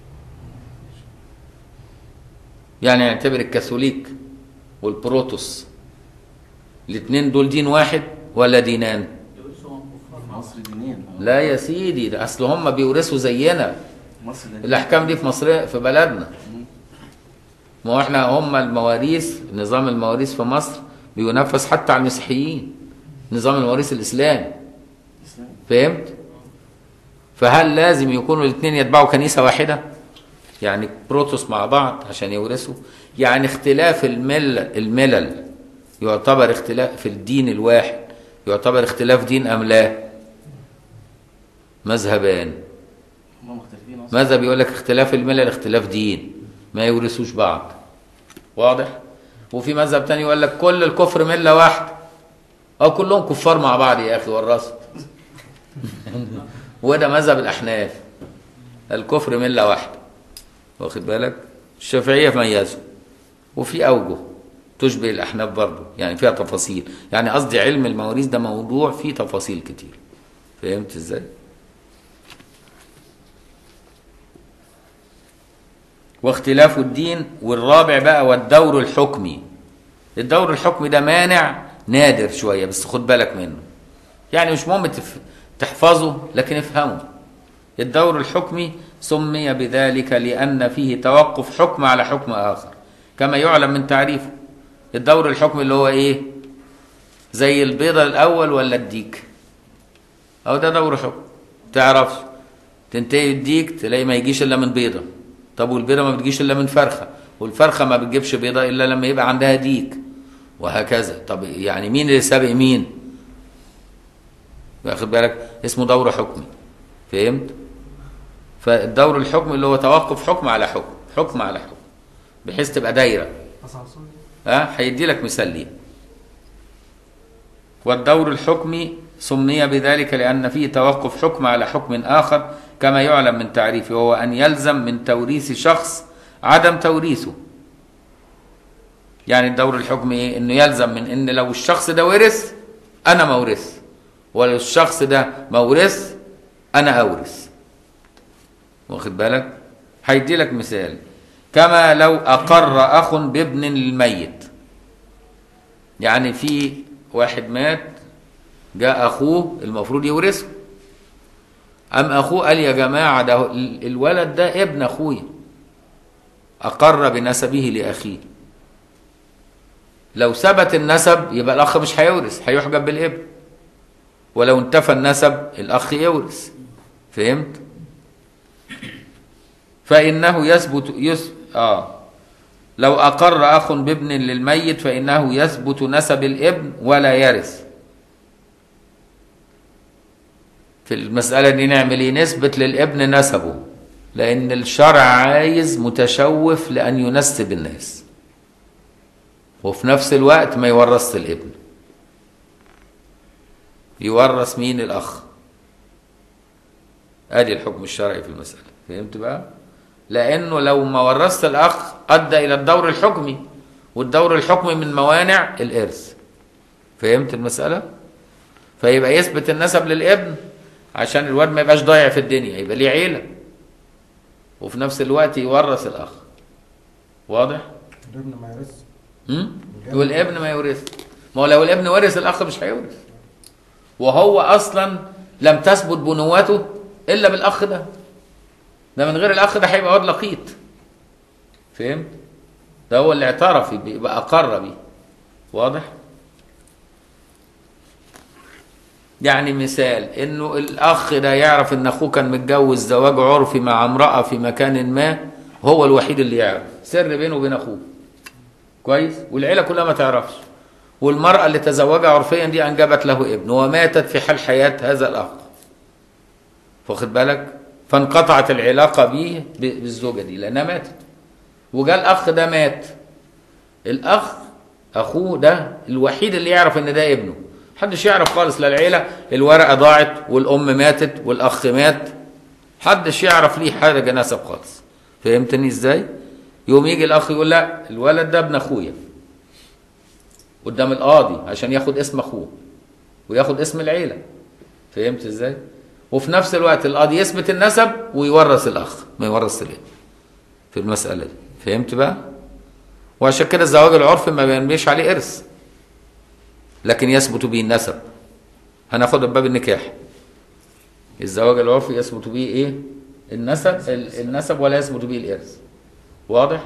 [SPEAKER 1] يعني يعتبر الكاثوليك والبروتوس الاثنين دول دين واحد ولا دينان
[SPEAKER 2] مصر دينين
[SPEAKER 1] لا يا سيدي ده اصل هم بيورثوا زينا
[SPEAKER 2] مصر دينين.
[SPEAKER 1] الاحكام دي في مصر في بلدنا ما هو احنا هم المواريث نظام المواريث في مصر بينفذ حتى على المسيحيين نظام المواريث الاسلامي
[SPEAKER 2] إسلام.
[SPEAKER 1] فهمت فهل لازم يكونوا الاثنين يتبعوا كنيسه واحده يعني بروتوس مع بعض عشان يورثوا يعني اختلاف المل الملل يعتبر اختلاف في الدين الواحد يعتبر اختلاف دين ام لا مذهبان
[SPEAKER 2] هم مختلفين اصلا
[SPEAKER 1] ماذا بيقول لك اختلاف الملل اختلاف دين ما يورثوش بعض واضح وفي مذهب تاني يقول لك كل الكفر مله واحده او كلهم كفار مع بعض يا اخي ورثت وده مذهب الاحناف الكفر مله واحده واخد بالك الشافعيه ميزوا وفي اوجه تشبه الاحناف برضه يعني فيها تفاصيل يعني قصدي علم المواريث ده موضوع فيه تفاصيل كتير فهمت ازاي واختلاف الدين والرابع بقى والدور الحكمي الدور الحكمي ده مانع نادر شويه بس خد بالك منه يعني مش مهم تف- تحفظه لكن افهمه الدور الحكمي سمي بذلك لأن فيه توقف حكم على حكم آخر كما يعلم من تعريفه الدور الحكمي اللي هو إيه زي البيضة الأول ولا الديك أو ده دور حكم تعرفش تنتهي الديك تلاقي ما يجيش إلا من بيضة طب والبيضة ما بتجيش إلا من فرخة والفرخة ما بتجيبش بيضة إلا لما يبقى عندها ديك وهكذا طب يعني مين اللي سابق مين واخد بالك اسمه دور حكمي فهمت فالدور الحكمي اللي هو توقف حكم على حكم حكم على حكم بحيث تبقى دايره
[SPEAKER 3] تسلسل
[SPEAKER 1] ها هيدي لك مثال ليه والدور الحكمي سمي بذلك لأن فيه توقف حكم على حكم آخر كما يعلم من تعريفه وهو أن يلزم من توريث شخص عدم توريثه يعني الدور الحكمي إيه؟ إنه يلزم من إن لو الشخص ده ورث أنا ما أورث ولو الشخص ده ما ورث أنا أورث واخد بالك هيدي لك مثال كما لو أقر أخ بابن الميت يعني في واحد مات جاء أخوه المفروض يورثه أم أخوه قال يا جماعة ده ال- الولد ده ابن أخويا أقر بنسبه لأخيه لو ثبت النسب يبقى الأخ مش هيورث هيحجب بالابن ولو انتفى النسب الأخ يورث فهمت؟ فإنه يثبت يس آه لو أقر أخ بابن للميت فإنه يثبت نسب الابن ولا يرث في المسألة دي نعمل إيه؟ نثبت للابن نسبه لأن الشرع عايز متشوف لأن ينسب الناس وفي نفس الوقت ما يورث الابن يورث مين الأخ ادي الحكم الشرعي في المسألة فهمت بقى لانه لو ما ورثت الاخ ادى الى الدور الحكمي والدور الحكمي من موانع الارث فهمت المسألة فيبقى يثبت النسب للابن عشان الواد ما يبقاش ضايع في الدنيا يبقى ليه عيلة وفي نفس الوقت يورث الاخ واضح
[SPEAKER 6] الابن ما يرث
[SPEAKER 1] امم والابن ما يورث ما هو لو الابن ورث الاخ مش هيورث وهو اصلا لم تثبت بنوته الا بالاخ ده ده من غير الاخ ده هيبقى واد لقيط فهمت ده هو اللي اعترف بيه، يبقى اقر بيه واضح يعني مثال انه الاخ ده يعرف ان اخوه كان متجوز زواج عرفي مع امراه في مكان ما هو الوحيد اللي يعرف سر بينه وبين اخوه كويس والعيله كلها ما تعرفش والمراه اللي تزوجها عرفيا دي انجبت له ابن وماتت في حال حياه هذا الاخ واخد بالك فانقطعت العلاقة بيه ب- بالزوجة دي لأنها ماتت وجاء الأخ ده مات الأخ أخوه ده الوحيد اللي يعرف إن ده ابنه محدش يعرف خالص لا العيلة الورقة ضاعت والأم ماتت والأخ مات محدش يعرف ليه حاجة نسب خالص فهمتني إزاي؟ يوم يجي الأخ يقول لا الولد ده ابن أخويا قدام القاضي عشان ياخد اسم أخوه وياخد اسم العيلة فهمت إزاي؟ وفي نفس الوقت القاضي يثبت النسب ويورث الأخ ما يورث الابن في المسألة دي فهمت بقى؟ وعشان كده الزواج العرفي ما بينبيش عليه إرث لكن يثبت به النسب هناخد باب النكاح الزواج العرفي يثبت به ايه النسب ال- النسب ولا يثبت به الارث واضح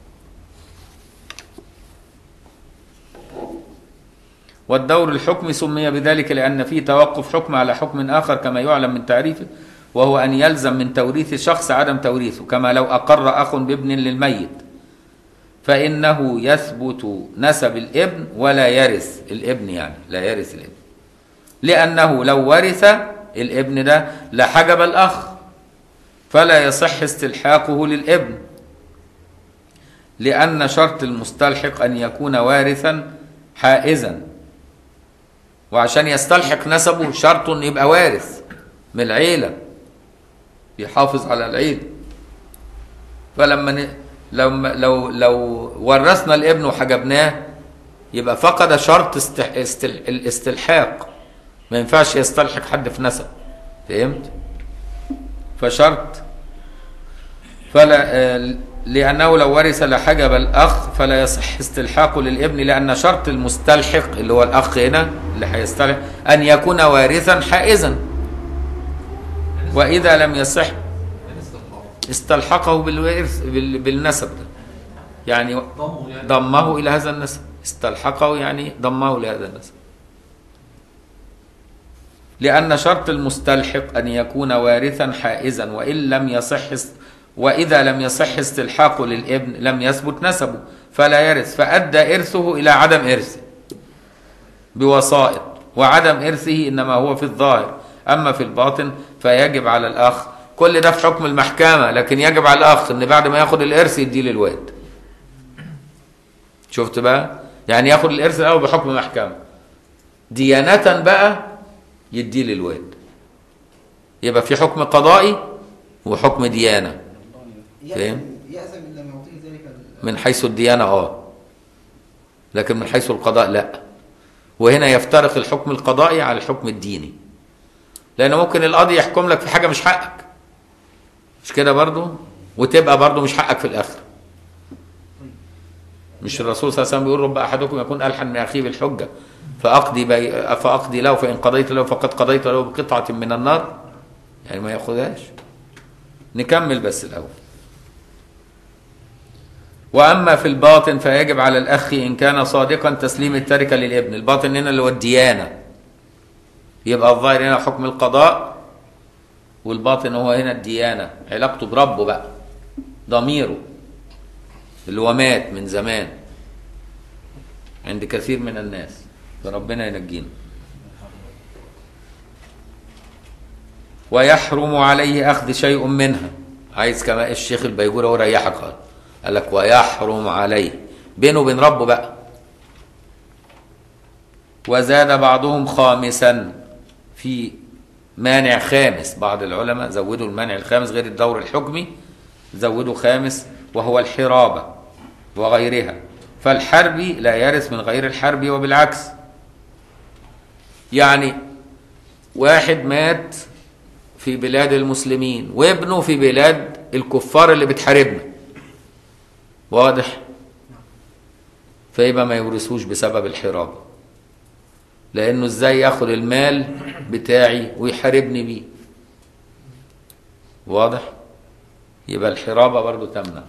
[SPEAKER 1] والدور الحكمي سمي بذلك لأن فيه توقف حكم على حكم آخر كما يعلم من تعريفه وهو أن يلزم من توريث شخص عدم توريثه كما لو أقر أخ بابن للميت فإنه يثبت نسب الابن ولا يرث الابن يعني لا يرث الابن لأنه لو ورث الابن ده لحجب الأخ فلا يصح استلحاقه للابن لأن شرط المستلحق أن يكون وارثا حائزا وعشان يستلحق نسبه شرط أن يبقى وارث من العيلة يحافظ على العيلة فلما ن... لو لو لو ورثنا الابن وحجبناه يبقى فقد شرط است... استل... الاستلحاق ما ينفعش يستلحق حد في نسب فهمت فشرط فلا آه، لأنه لو ورث لحجب الأخ فلا يصح استلحاقه للابن لأن شرط المستلحق اللي هو الأخ هنا اللي هيستلحق أن يكون وارثا حائزا وإذا لم يصح
[SPEAKER 5] يعني استطلاع
[SPEAKER 1] استلحقه بالورث بال- بالنسب ده يعني
[SPEAKER 5] ضمه يعني
[SPEAKER 1] ضمه إلى هذا النسب استلحقه يعني ضمه لهذا النسب لأن شرط المستلحق أن يكون وارثا حائزا وإن لم يصح است- وإذا لم يصح استلحاقه للابن لم يثبت نسبه فلا يرث فأدى إرثه إلى عدم إرثه بوسائط وعدم إرثه إنما هو في الظاهر أما في الباطن فيجب على الأخ كل ده في حكم المحكمة لكن يجب على الأخ إن بعد ما ياخد الإرث يديه للواد شفت بقى يعني ياخد الإرث الأول بحكم محكمة ديانة بقى يديه للواد يبقى في حكم قضائي وحكم ديانة فاهم؟
[SPEAKER 3] يأذن من لم يعطيه ذلك ال-
[SPEAKER 1] من حيث الديانة اه لكن من حيث القضاء لا وهنا يفترق الحكم القضائي على الحكم الديني لأن ممكن القاضي يحكم لك في حاجة مش حقك مش كده برضو وتبقى برضو مش حقك في الآخر مش الرسول صلى الله عليه وسلم بيقول رب أحدكم يكون ألحن من أخيه بالحجة فأقضي بي فأقضي له فإن قضيت له فقد قضيت له بقطعة من النار يعني ما ياخدهاش نكمل بس الأول وأما في الباطن فيجب على الأخ إن كان صادقا تسليم التركة للابن الباطن هنا اللي هو الديانة يبقى الظاهر هنا حكم القضاء والباطن هو هنا الديانة علاقته بربه بقى ضميره اللي هو مات من زمان عند كثير من الناس فربنا ينجينا ويحرم عليه أخذ شيء منها عايز كما الشيخ البيجوري هو ريحك قال قال لك ويحرم عليه بينه وبين ربه بقى وزاد بعضهم خامسا في مانع خامس بعض العلماء زودوا المانع الخامس غير الدور الحكمي زودوا خامس وهو الحرابة وغيرها فالحربي لا يرث من غير الحربي وبالعكس يعني واحد مات في بلاد المسلمين وابنه في بلاد الكفار اللي بتحاربنا واضح فيبقى ما يورثوش بسبب الحرابة لأنه ازاي ياخد المال بتاعي ويحاربني بيه واضح يبقى الحرابة برضو تمنع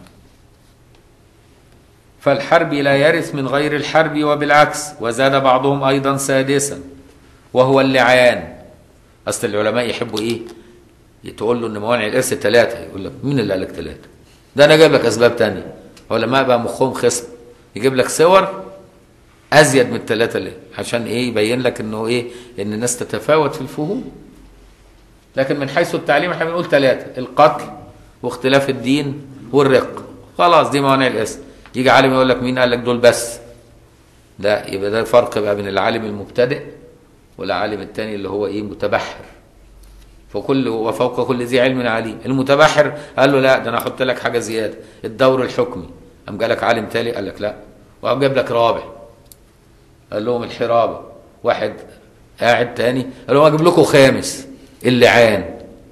[SPEAKER 1] فالحرب لا يرث من غير الحرب وبالعكس وزاد بعضهم أيضا سادسا وهو اللعان أصل العلماء يحبوا إيه تقول له إن موانع الإرث ثلاثة يقول لك مين اللي قال لك ثلاثة ده أنا جايب لك أسباب تانية علماء بقى مخهم خصم يجيب لك صور أزيد من الثلاثة ليه عشان إيه يبين لك إنه إيه إن الناس تتفاوت في الفهوم لكن من حيث التعليم احنا بنقول ثلاثه القتل واختلاف الدين والرق خلاص دي موانع الاسم يجي عالم يقول لك مين قال لك دول بس لا يبقى ده فرق بقى بين العالم المبتدئ والعالم الثاني اللي هو ايه متبحر فكل وفوق كل ذي علم عليم المتبحر قال له لا ده انا احط لك حاجه زياده الدور الحكمي قام جالك عالم تالي قال لك لا وقام جاب لك رابع قال لهم الحرابه واحد قاعد تاني قال لهم اجيب لكم خامس اللعان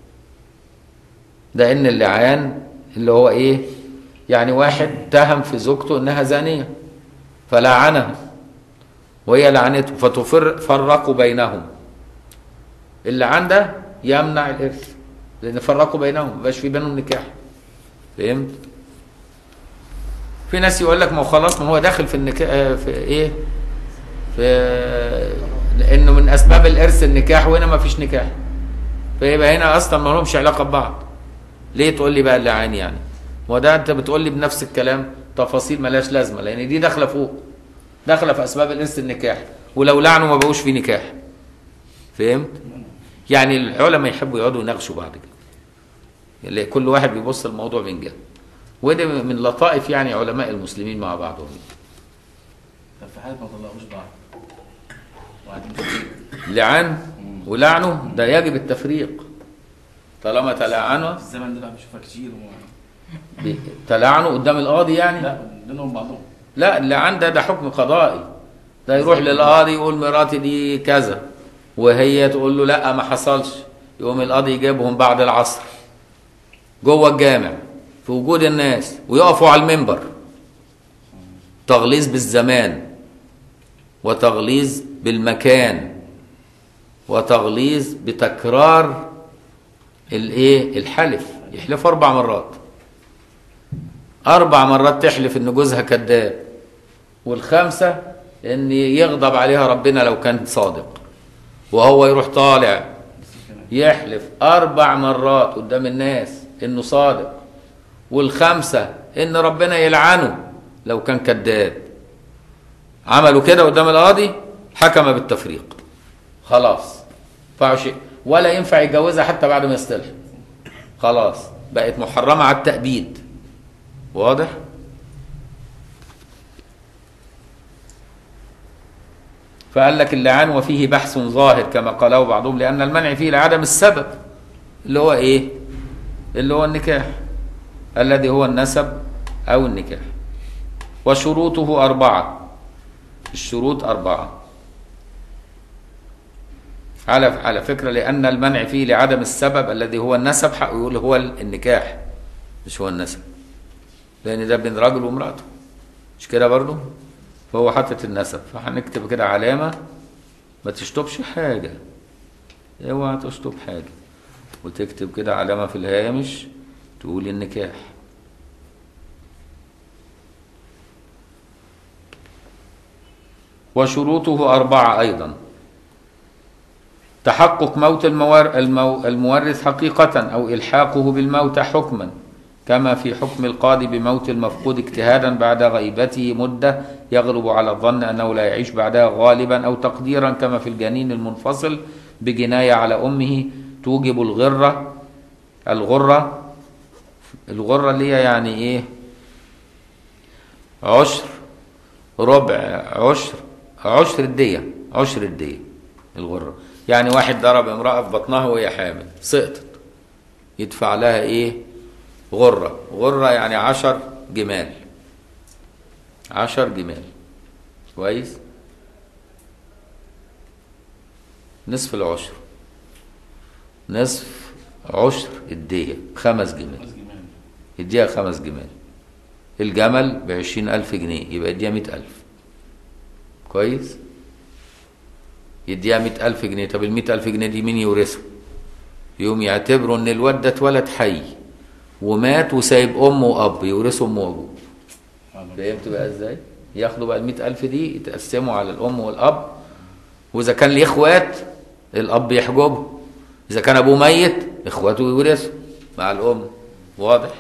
[SPEAKER 1] ده ان اللعان اللي هو ايه يعني واحد تهم في زوجته انها زانيه فلعنها وهي لعنته فتفرقوا بينهم اللعان ده يمنع الارث لان فرقوا بينهم ما بقاش في بينهم نكاح فهمت في ناس يقول لك ما هو خلاص ما هو داخل في النكاح في ايه في لانه من اسباب الارث النكاح وهنا ما فيش نكاح فيبقى هنا اصلا ما لهمش علاقه ببعض ليه تقول لي بقى اللعان يعني وده انت بتقول لي بنفس الكلام تفاصيل ملهاش لازمه لان دي داخله فوق داخله في اسباب الارث النكاح ولو لعنوا ما بقوش في نكاح فهمت يعني العلماء يحبوا يقعدوا يناقشوا بعض كده يعني كل واحد بيبص الموضوع من جهه وده من لطائف يعني علماء المسلمين مع بعضهم
[SPEAKER 2] طب في حاله ما طلقوش بعض وبعدين
[SPEAKER 1] لعان ولعنه ده يجب التفريق طالما تلعنوا
[SPEAKER 2] الزمن ده بقى بشوفها كتير و...
[SPEAKER 1] بي- تلعنوا قدام القاضي يعني
[SPEAKER 2] لا بينهم بعضهم
[SPEAKER 1] لا اللعان ده ده حكم قضائي ده يروح للقاضي يقول مراتي دي كذا وهي تقول له لا ما حصلش يقوم القاضي يجيبهم بعد العصر جوه الجامع في وجود الناس ويقفوا على المنبر تغليظ بالزمان وتغليظ بالمكان وتغليظ بتكرار الايه الحلف يحلف اربع مرات اربع مرات تحلف ان جوزها كذاب والخامسه ان يغضب عليها ربنا لو كان صادق وهو يروح طالع يحلف اربع مرات قدام الناس انه صادق والخامسه ان ربنا يلعنه لو كان كذاب عملوا كده قدام القاضي حكم بالتفريق خلاص فعش ولا ينفع يتجوزها حتى بعد ما يصطلح خلاص بقت محرمه على التأبيد واضح فقال لك اللعان وفيه بحث ظاهر كما قاله بعضهم لأن المنع فيه لعدم السبب اللي هو إيه اللي هو النكاح الذي هو النسب أو النكاح وشروطه أربعة الشروط أربعة على على فكرة لأن المنع فيه لعدم السبب الذي هو النسب حق يقول هو النكاح مش هو النسب لأن ده بين راجل وامرأته مش كده برضه فهو حاطط النسب فهنكتب كده علامة ما تشطبش حاجة اوعى تشطب حاجة وتكتب كده علامة في الهامش تقول النكاح وشروطه أربعة أيضا تحقق موت المور المو المورث حقيقة أو إلحاقه بالموت حكما كما في حكم القاضي بموت المفقود اجتهادا بعد غيبته مدة يغلب على الظن أنه لا يعيش بعدها غالبا أو تقديرا كما في الجنين المنفصل بجناية على أمه توجب الغرة الغرة الغرة اللي هي يعني إيه عشر ربع عشر عشر الدية عشر الدية الغرة يعني واحد ضرب امرأة في بطنها وهي حامل سقطت يدفع لها ايه غرة غرة يعني عشر جمال عشر جمال كويس نصف العشر نصف عشر الدية خمس جمال
[SPEAKER 2] بس جمال
[SPEAKER 1] يديها خمس جمال الجمل بعشرين ألف جنيه يبقى يديها مئة ألف كويس يديها مئة ألف جنيه طب المئة ألف جنيه دي مين يورثه يوم يعتبروا ان الواد ده اتولد حي ومات وسايب امه واب يورثوا امه وابوه فهمت بقى ازاي ياخدوا بقى المئة ألف دي يتقسموا على الأم والأب وإذا كان ليه إخوات الأب يحجبه إذا كان أبوه ميت إخواته يورثوا مع الأم واضح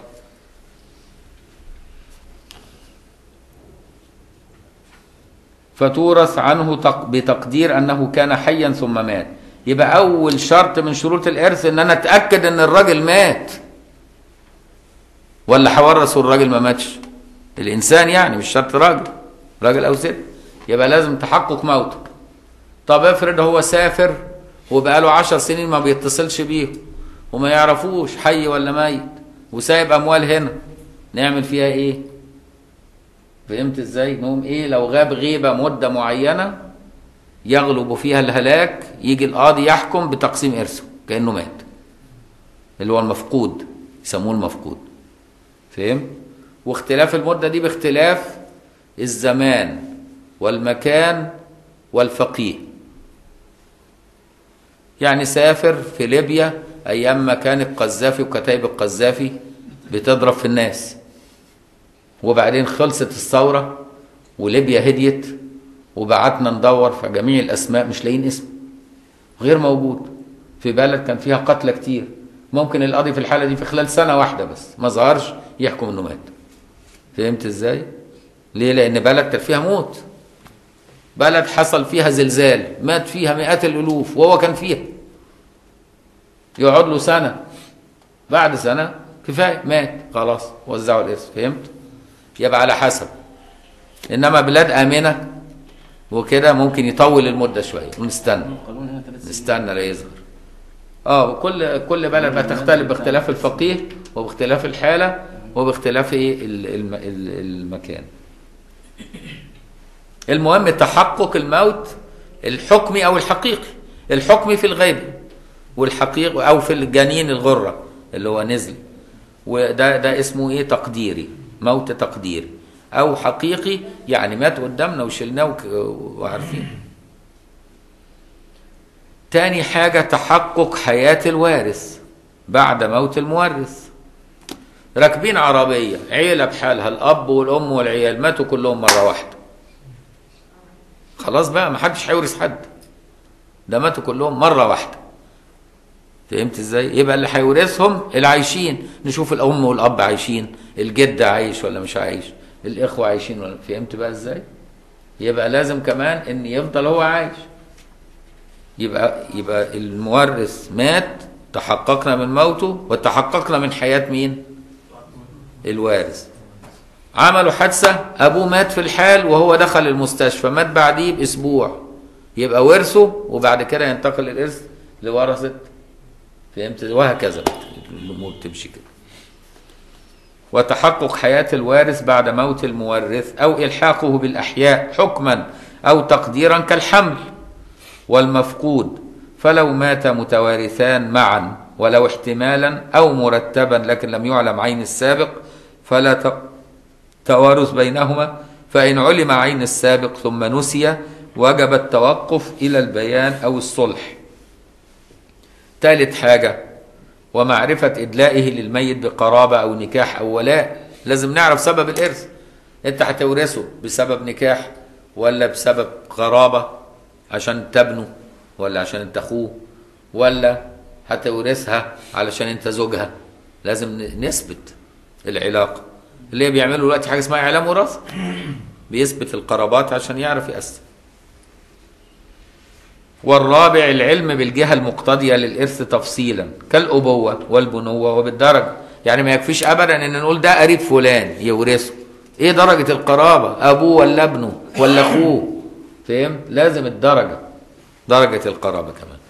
[SPEAKER 1] فتورث عنه تق- بتقدير أنه كان حيا ثم مات يبقى اول شرط من شروط الارث ان انا اتاكد ان الراجل مات ولا هورث والراجل ما ماتش الانسان يعني مش شرط راجل راجل او ست يبقى لازم تحقق موته طب افرض هو سافر وبقاله عشر سنين ما بيتصلش بيهم وما يعرفوش حي ولا ميت وسايب اموال هنا نعمل فيها ايه فهمت ازاي نقوم ايه لو غاب غيبه مده معينه يغلب فيها الهلاك يجي القاضي يحكم بتقسيم ارثه كانه مات اللي هو المفقود يسموه المفقود فهم واختلاف المده دي باختلاف الزمان والمكان والفقيه يعني سافر في ليبيا ايام ما كان القذافي وكتائب القذافي بتضرب في الناس وبعدين خلصت الثوره وليبيا هديت وبعتنا ندور في جميع الاسماء مش لاقيين اسم غير موجود في بلد كان فيها قتلى كتير ممكن القاضي في الحاله دي في خلال سنه واحده بس ما ظهرش يحكم انه مات فهمت ازاي ليه لان بلد كان فيها موت بلد حصل فيها زلزال مات فيها مئات الالوف وهو كان فيها يقعد له سنه بعد سنه كفايه مات خلاص وزعوا الارث فهمت يبقى على حسب انما بلاد امنه وكده ممكن يطول المده شويه ونستنى
[SPEAKER 2] القانون هنا ثلاث سنين
[SPEAKER 1] نستنى لا يظهر اه كل كل بلد بتختلف باختلاف الفقيه وباختلاف الحاله وباختلاف ايه ال- الم- ال- المكان المهم تحقق الموت الحكمي او الحقيقي الحكمي في الغيب والحقيقي او في الجنين الغره اللي هو نزل وده ده اسمه ايه تقديري موت تقديري او حقيقي يعني مات قدامنا وشلناه وك- وعارفين تاني حاجة تحقق حياة الوارث بعد موت المورث راكبين عربية عيلة بحالها الأب والأم والعيال ماتوا كلهم مرة واحدة خلاص بقى ما حدش هيورث حد ده ماتوا كلهم مرة واحدة فهمت ازاي؟ يبقى اللي هيورثهم العايشين نشوف الأم والأب عايشين الجد عايش ولا مش عايش الإخوة عايشين ولا فهمت بقى ازاي؟ يبقى لازم كمان إن يفضل هو عايش يبقى يبقى المورث مات تحققنا من موته وتحققنا من حياة مين؟ الوارث عملوا حادثة أبوه مات في الحال وهو دخل المستشفى مات بعديه بأسبوع يبقى ورثه وبعد كده ينتقل الإرث لورثة فهمت وهكذا الأمور تمشي كده وتحقق حياة الوارث بعد موت المورث أو إلحاقه بالأحياء حكما أو تقديرا كالحمل والمفقود فلو مات متوارثان معا ولو احتمالا أو مرتبا لكن لم يعلم عين السابق فلا ت- توارث بينهما فإن علم عين السابق ثم نسي وجب التوقف إلى البيان أو الصلح ثالث حاجة ومعرفة إدلائه للميت بقرابة أو نكاح أو ولاء لازم نعرف سبب الإرث أنت هتورثه بسبب نكاح ولا بسبب قرابة عشان انت ابنه ولا عشان انت اخوه ولا هتورثها علشان انت زوجها لازم ن- نثبت العلاقة اللي بيعملوا دلوقتي حاجة اسمها إعلام وراثة بيثبت القرابات عشان يعرف يقسم والرابع العلم بالجهة المقتضية للإرث تفصيلا كالأبوة والبنوة وبالدرجة يعني ما يكفيش أبدا إن نقول ده قريب فلان يورثه إيه درجة القرابة أبوه ولا ابنه ولا أخوه فهمت لازم الدرجة درجة القرابة كمان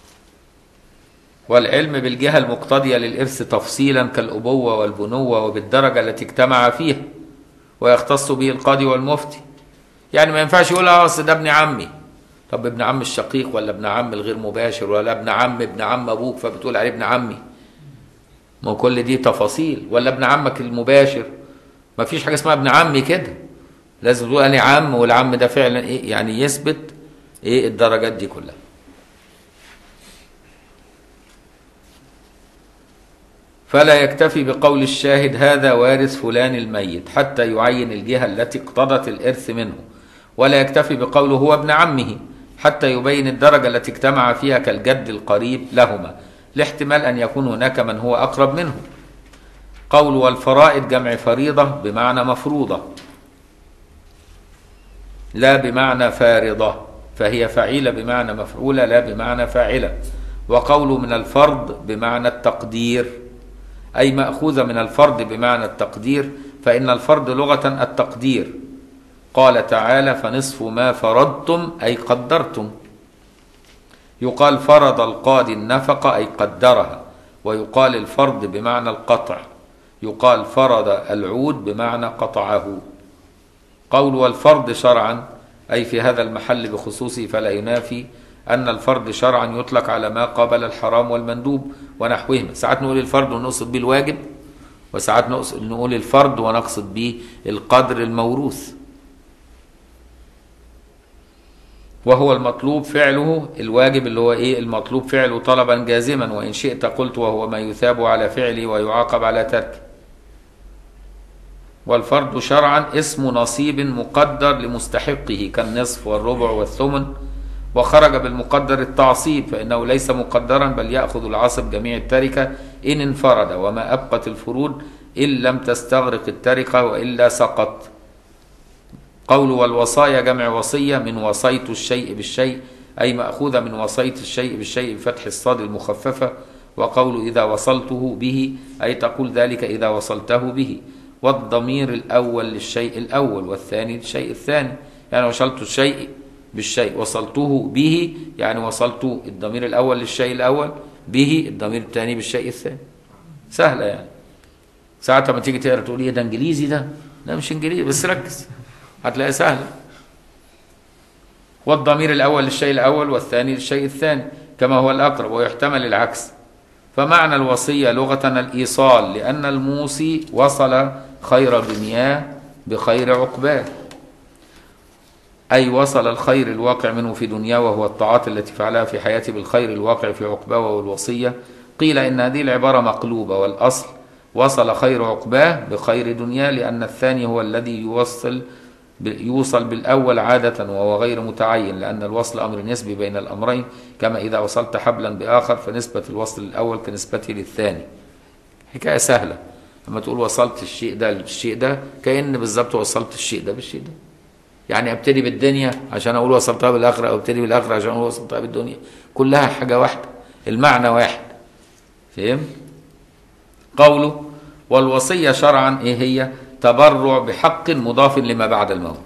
[SPEAKER 1] والعلم بالجهة المقتضية للإرث تفصيلا كالأبوة والبنوة وبالدرجة التي اجتمع فيها ويختص به القاضي والمفتي يعني ما ينفعش يقول اه اصل ده ابن عمي طب ابن عم الشقيق ولا ابن عم الغير مباشر ولا ابن عم ابن عم ابوك فبتقول عليه ابن عمي ما هو كل دي تفاصيل ولا ابن عمك المباشر ما فيش حاجه اسمها ابن عمي كده لازم تقول انا عم والعم ده فعلا ايه يعني يثبت ايه الدرجات دي كلها فلا يكتفي بقول الشاهد هذا وارث فلان الميت حتى يعين الجهة التي اقتضت الإرث منه ولا يكتفي بقوله هو ابن عمه حتى يبين الدرجة التي اجتمع فيها كالجد القريب لهما لاحتمال أن يكون هناك من هو أقرب منه قول والفرائض جمع فريضة بمعنى مفروضة لا بمعنى فارضة فهي فعيلة بمعنى مفعولة لا بمعنى فاعلة وقول من الفرض بمعنى التقدير أي مأخوذة من الفرض بمعنى التقدير فإن الفرض لغة التقدير قال تعالى فنصف ما فرضتم أي قدرتم يقال فرض القاضي النفقة أي قدرها ويقال الفرض بمعنى القطع يقال فرض العود بمعنى قطعه قول والفرض شرعا أي في هذا المحل بخصوصه فلا ينافي أن الفرض شرعا يطلق على ما قابل الحرام والمندوب ونحوهما ساعات نقول الفرض ونقصد به الواجب وساعات نقصد نقول الفرض ونقصد به القدر الموروث وهو المطلوب فعله الواجب اللي هو ايه المطلوب فعله طلبا جازما وان شئت قلت وهو ما يثاب على فعله ويعاقب على تركه والفرض شرعا اسم نصيب مقدر لمستحقه كالنصف والربع والثمن وخرج بالمقدر التعصيب فإنه ليس مقدرا بل يأخذ العاصب جميع التركة إن انفرد وما أبقت الفروض إن لم تستغرق التركة وإلا سقط قول والوصايا جمع وصية من وصيت الشيء بالشيء أي مأخوذة من وصيت الشيء بالشيء بفتح الصاد المخففة وقول إذا وصلته به أي تقول ذلك إذا وصلته به والضمير الأول للشيء الأول والثاني للشيء الثاني يعني وصلت الشيء بالشيء وصلته به يعني وصلت الضمير الأول للشيء الأول به الضمير الثاني بالشيء الثاني سهلة يعني ساعة ما تيجي تقرا تقول ايه ده انجليزي ده لا مش انجليزي بس ركز هتلاقيها سهلة والضمير الأول للشيء الأول والثاني للشيء الثاني كما هو الأقرب ويحتمل العكس فمعنى الوصية لغة الإيصال لأن الموصي وصل خير دنياه بخير عقباه أي وصل الخير الواقع منه في دنياه وهو الطاعات التي فعلها في حياته بالخير الواقع في عقباه وهو الوصية قيل إن هذه العبارة مقلوبة والأصل وصل خير عقباه بخير دنياه لأن الثاني هو الذي يوصل يوصل بالأول عادة وهو غير متعين لأن الوصل أمر نسبي بين الأمرين كما إذا وصلت حبلا بآخر فنسبة الوصل الأول كنسبته للثاني حكاية سهلة لما تقول وصلت الشيء ده للشيء ده كأن بالظبط وصلت الشيء ده بالشيء ده يعني ابتدي بالدنيا عشان اقول وصلتها بالاخره او ابتدي بالاخره عشان اقول وصلتها بالدنيا كلها حاجه واحده المعنى واحد فهم قوله والوصيه شرعا ايه هي تبرع بحق مضاف لما بعد الموت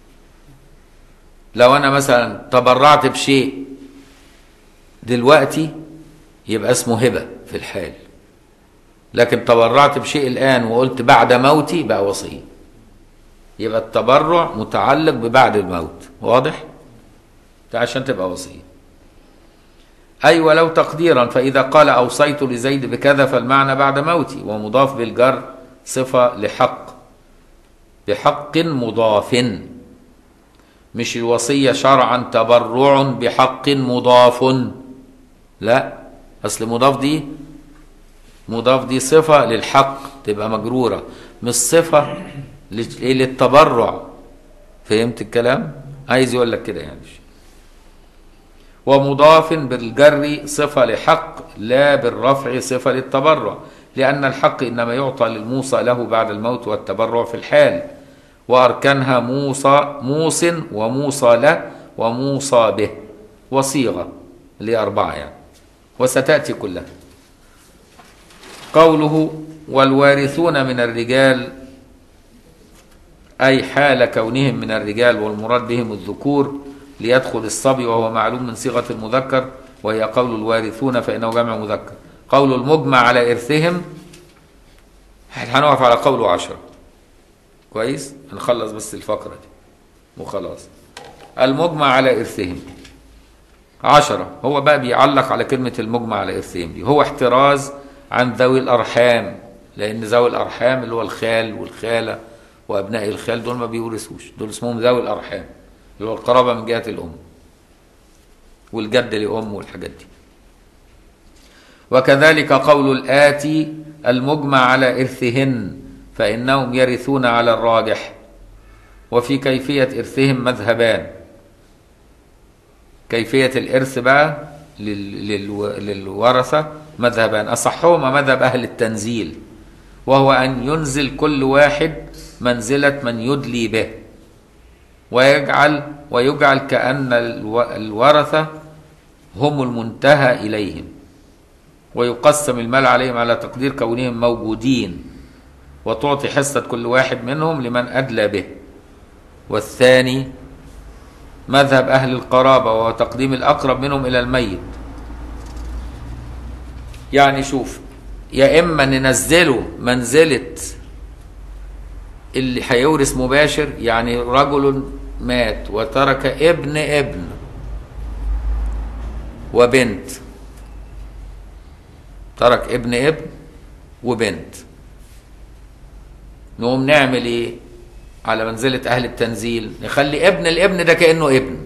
[SPEAKER 1] لو انا مثلا تبرعت بشيء دلوقتي يبقى اسمه هبه في الحال لكن تبرعت بشيء الان وقلت بعد موتي بقى وصيه يبقى التبرع متعلق ببعد الموت واضح ده عشان تبقى وصيه أي ولو تقديرا فإذا قال أوصيت لزيد بكذا فالمعنى بعد موتي ومضاف بالجر صفة لحق بحق مضاف مش الوصية شرعا تبرع بحق مضاف لا أصل مضاف دي مضاف دي صفة للحق تبقى مجرورة مش صفة للتبرع فهمت الكلام عايز يقول لك كده يعني ومضاف بالجر صفة لحق لا بالرفع صفة للتبرع لأن الحق إنما يعطى للموصى له بعد الموت والتبرع في الحال وأركانها موصى موص وموصى له وموصى به وصيغة لأربعة يعني وستأتي كلها قوله والوارثون من الرجال أي حال كونهم من الرجال والمراد بهم الذكور ليدخل الصبي وهو معلوم من صيغة المذكر وهي قول الوارثون فإنه جمع مذكر قول المجمع على إرثهم هنقف على قوله عشرة كويس هنخلص بس الفقرة دي وخلاص المجمع على إرثهم عشرة هو بقى بيعلق على كلمة المجمع على إرثهم دي هو احتراز عن ذوي الأرحام لأن ذوي الأرحام اللي هو الخال والخالة وابناء الخال دول ما بيورثوش دول اسمهم ذوي الارحام اللي هو القرابه من جهه الام والجد لام والحاجات دي وكذلك قول الآتي المجمع على إرثهن فإنهم يرثون على الراجح وفي كيفية إرثهم مذهبان كيفية الإرث بقى لل- للو- للورثة مذهبان أصحهما مذهب أهل التنزيل وهو أن ينزل كل واحد منزلة من يدلي به ويجعل ويجعل كأن الو- الورثة هم المنتهى إليهم ويقسم المال عليهم على تقدير كونهم موجودين وتعطي حصة كل واحد منهم لمن أدلى به والثاني مذهب أهل القرابة وهو تقديم الأقرب منهم إلى الميت يعني شوف يا إما ننزله منزلة اللي هيورث مباشر يعني رجل مات وترك ابن ابن وبنت ترك ابن ابن وبنت نقوم نعمل ايه على منزلة اهل التنزيل نخلي ابن الابن ده كأنه ابن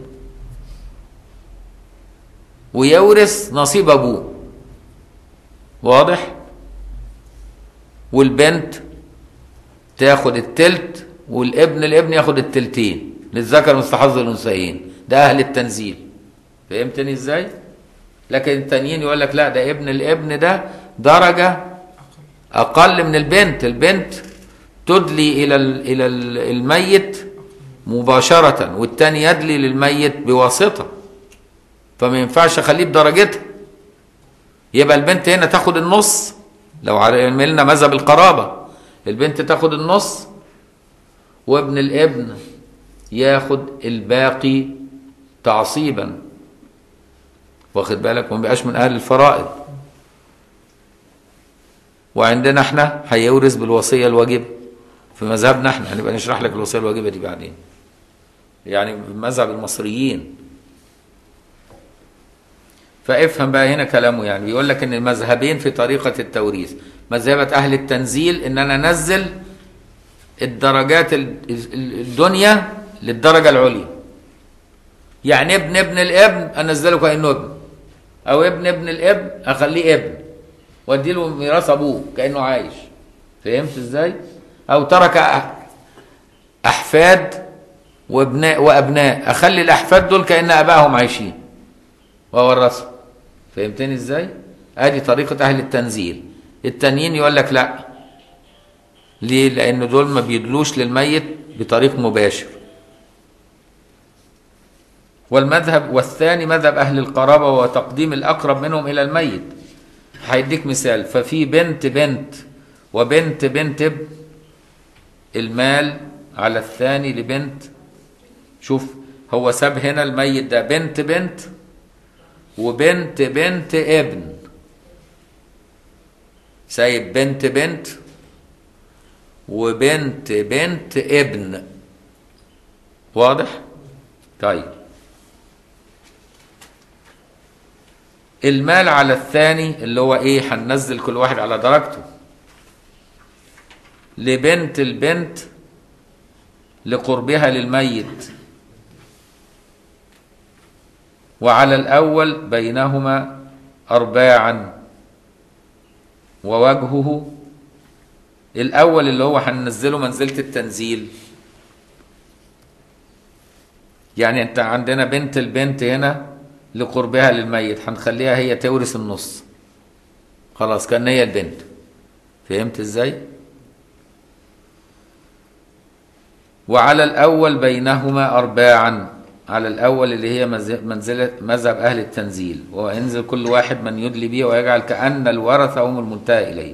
[SPEAKER 1] ويورث نصيب ابوه واضح والبنت تاخد التلت والابن الابن ياخد التلتين للذكر مثل حظ الانثيين ده اهل التنزيل فهمتني ازاي لكن التانيين يقول لك لا ده ابن الابن ده درجه اقل من البنت البنت تدلي الى ال- الى ال- الميت مباشره والتاني يدلي للميت بواسطه فما ينفعش اخليه بدرجتها يبقى البنت هنا تاخد النص لو عملنا مذهب القرابه البنت تاخد النص وابن الابن ياخد الباقي تعصيبا واخد بالك وما بيبقاش من اهل الفرائض وعندنا احنا هيورث بالوصيه الواجبه في مذهبنا احنا هنبقى نشرح لك الوصيه الواجبه دي بعدين يعني مذهب المصريين فافهم بقى هنا كلامه يعني بيقول لك ان المذهبين في طريقه التوريث مذهبة اهل التنزيل ان انا انزل الدرجات ال- ال- الدنيا للدرجه العليا يعني ابن ابن الابن انزله كانه ابن او ابن ابن الابن اخليه ابن وادي له ميراث ابوه كانه عايش فهمت ازاي او ترك أح- احفاد وابناء وابناء اخلي الاحفاد دول كان ابائهم عايشين وورثهم فهمتني ازاي ادي طريقه اهل التنزيل التانيين يقول لك لا ليه لان دول ما بيدلوش للميت بطريق مباشر والمذهب والثاني مذهب اهل القرابه وهو تقديم الاقرب منهم الى الميت هيديك مثال ففي بنت بنت وبنت بنت ابن المال على الثاني لبنت شوف هو ساب هنا الميت ده بنت بنت وبنت بنت ابن سايب بنت بنت وبنت بنت ابن واضح طيب المال على الثاني اللي هو ايه هننزل كل واحد على درجته لبنت البنت لقربها للميت وعلى الأول بينهما أرباعا ووجهه الأول اللي هو هننزله منزلة التنزيل يعني أنت عندنا بنت البنت هنا لقربها للميت هنخليها هي تورث النص خلاص كان هي البنت فهمت ازاي وعلى الأول بينهما أرباعا على الأول اللي هي مز- منزلة مذهب أهل التنزيل وينزل كل واحد من يدلي به ويجعل كأن الورثة هم المنتهى إليه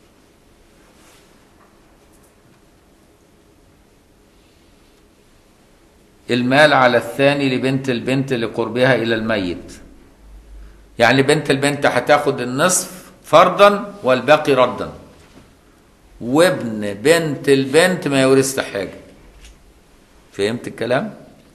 [SPEAKER 1] المال على الثاني لبنت البنت لقربها إلى الميت يعني بنت البنت هتاخد النصف فرضا والباقي ردا وابن بنت البنت ما يورثش حاجة فهمت الكلام؟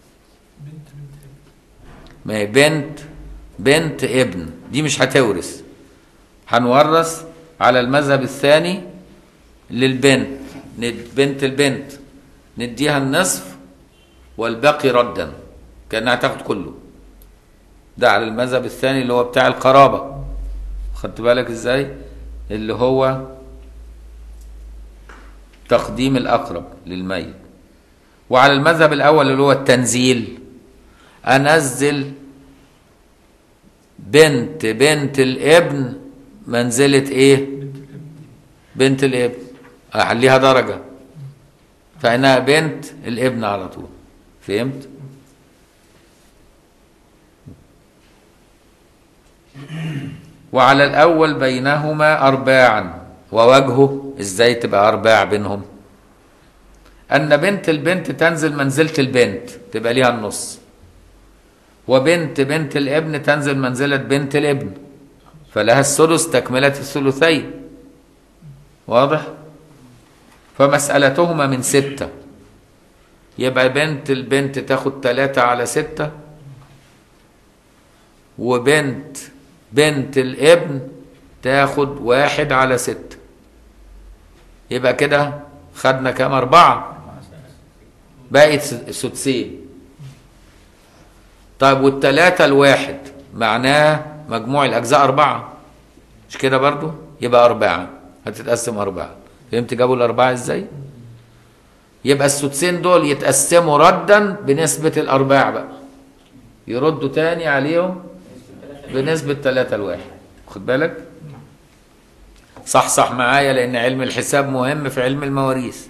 [SPEAKER 1] ما هي بنت بنت ابن دي مش هتورث هنورث على المذهب الثاني للبنت ند- بنت البنت نديها النصف والباقي ردا كانها تاخد كله ده على المذهب الثاني اللي هو بتاع القرابه خدت بالك ازاي اللي هو تقديم الاقرب للميت وعلى المذهب الاول اللي هو التنزيل انزل بنت بنت الابن منزلة ايه بنت الابن اعليها درجة فانها بنت الابن على طول فهمت وعلى الأول بينهما أرباعا ووجهه إزاي تبقى أرباع بينهم أن بنت البنت تنزل منزلة البنت تبقى ليها النص وبنت بنت الابن تنزل منزلة بنت الابن فلها السدس تكملة الثلثين واضح فمسألتهما من ستة يبقى بنت البنت تاخد تلاتة على ستة وبنت بنت الابن تاخد واحد على ستة يبقى كده خدنا كام أربعة بقت سدسين طيب والتلاتة الواحد معناه مجموع الأجزاء أربعة مش كده برضو يبقى أربعة هتتقسم أربعة فهمت جابوا الأربعة إزاي يبقى السدسين دول يتقسموا ردا بنسبة الأرباع بقى يردوا تاني عليهم بنسبة تلاتة لواحد خد بالك صح صح معايا لأن علم الحساب مهم في علم المواريث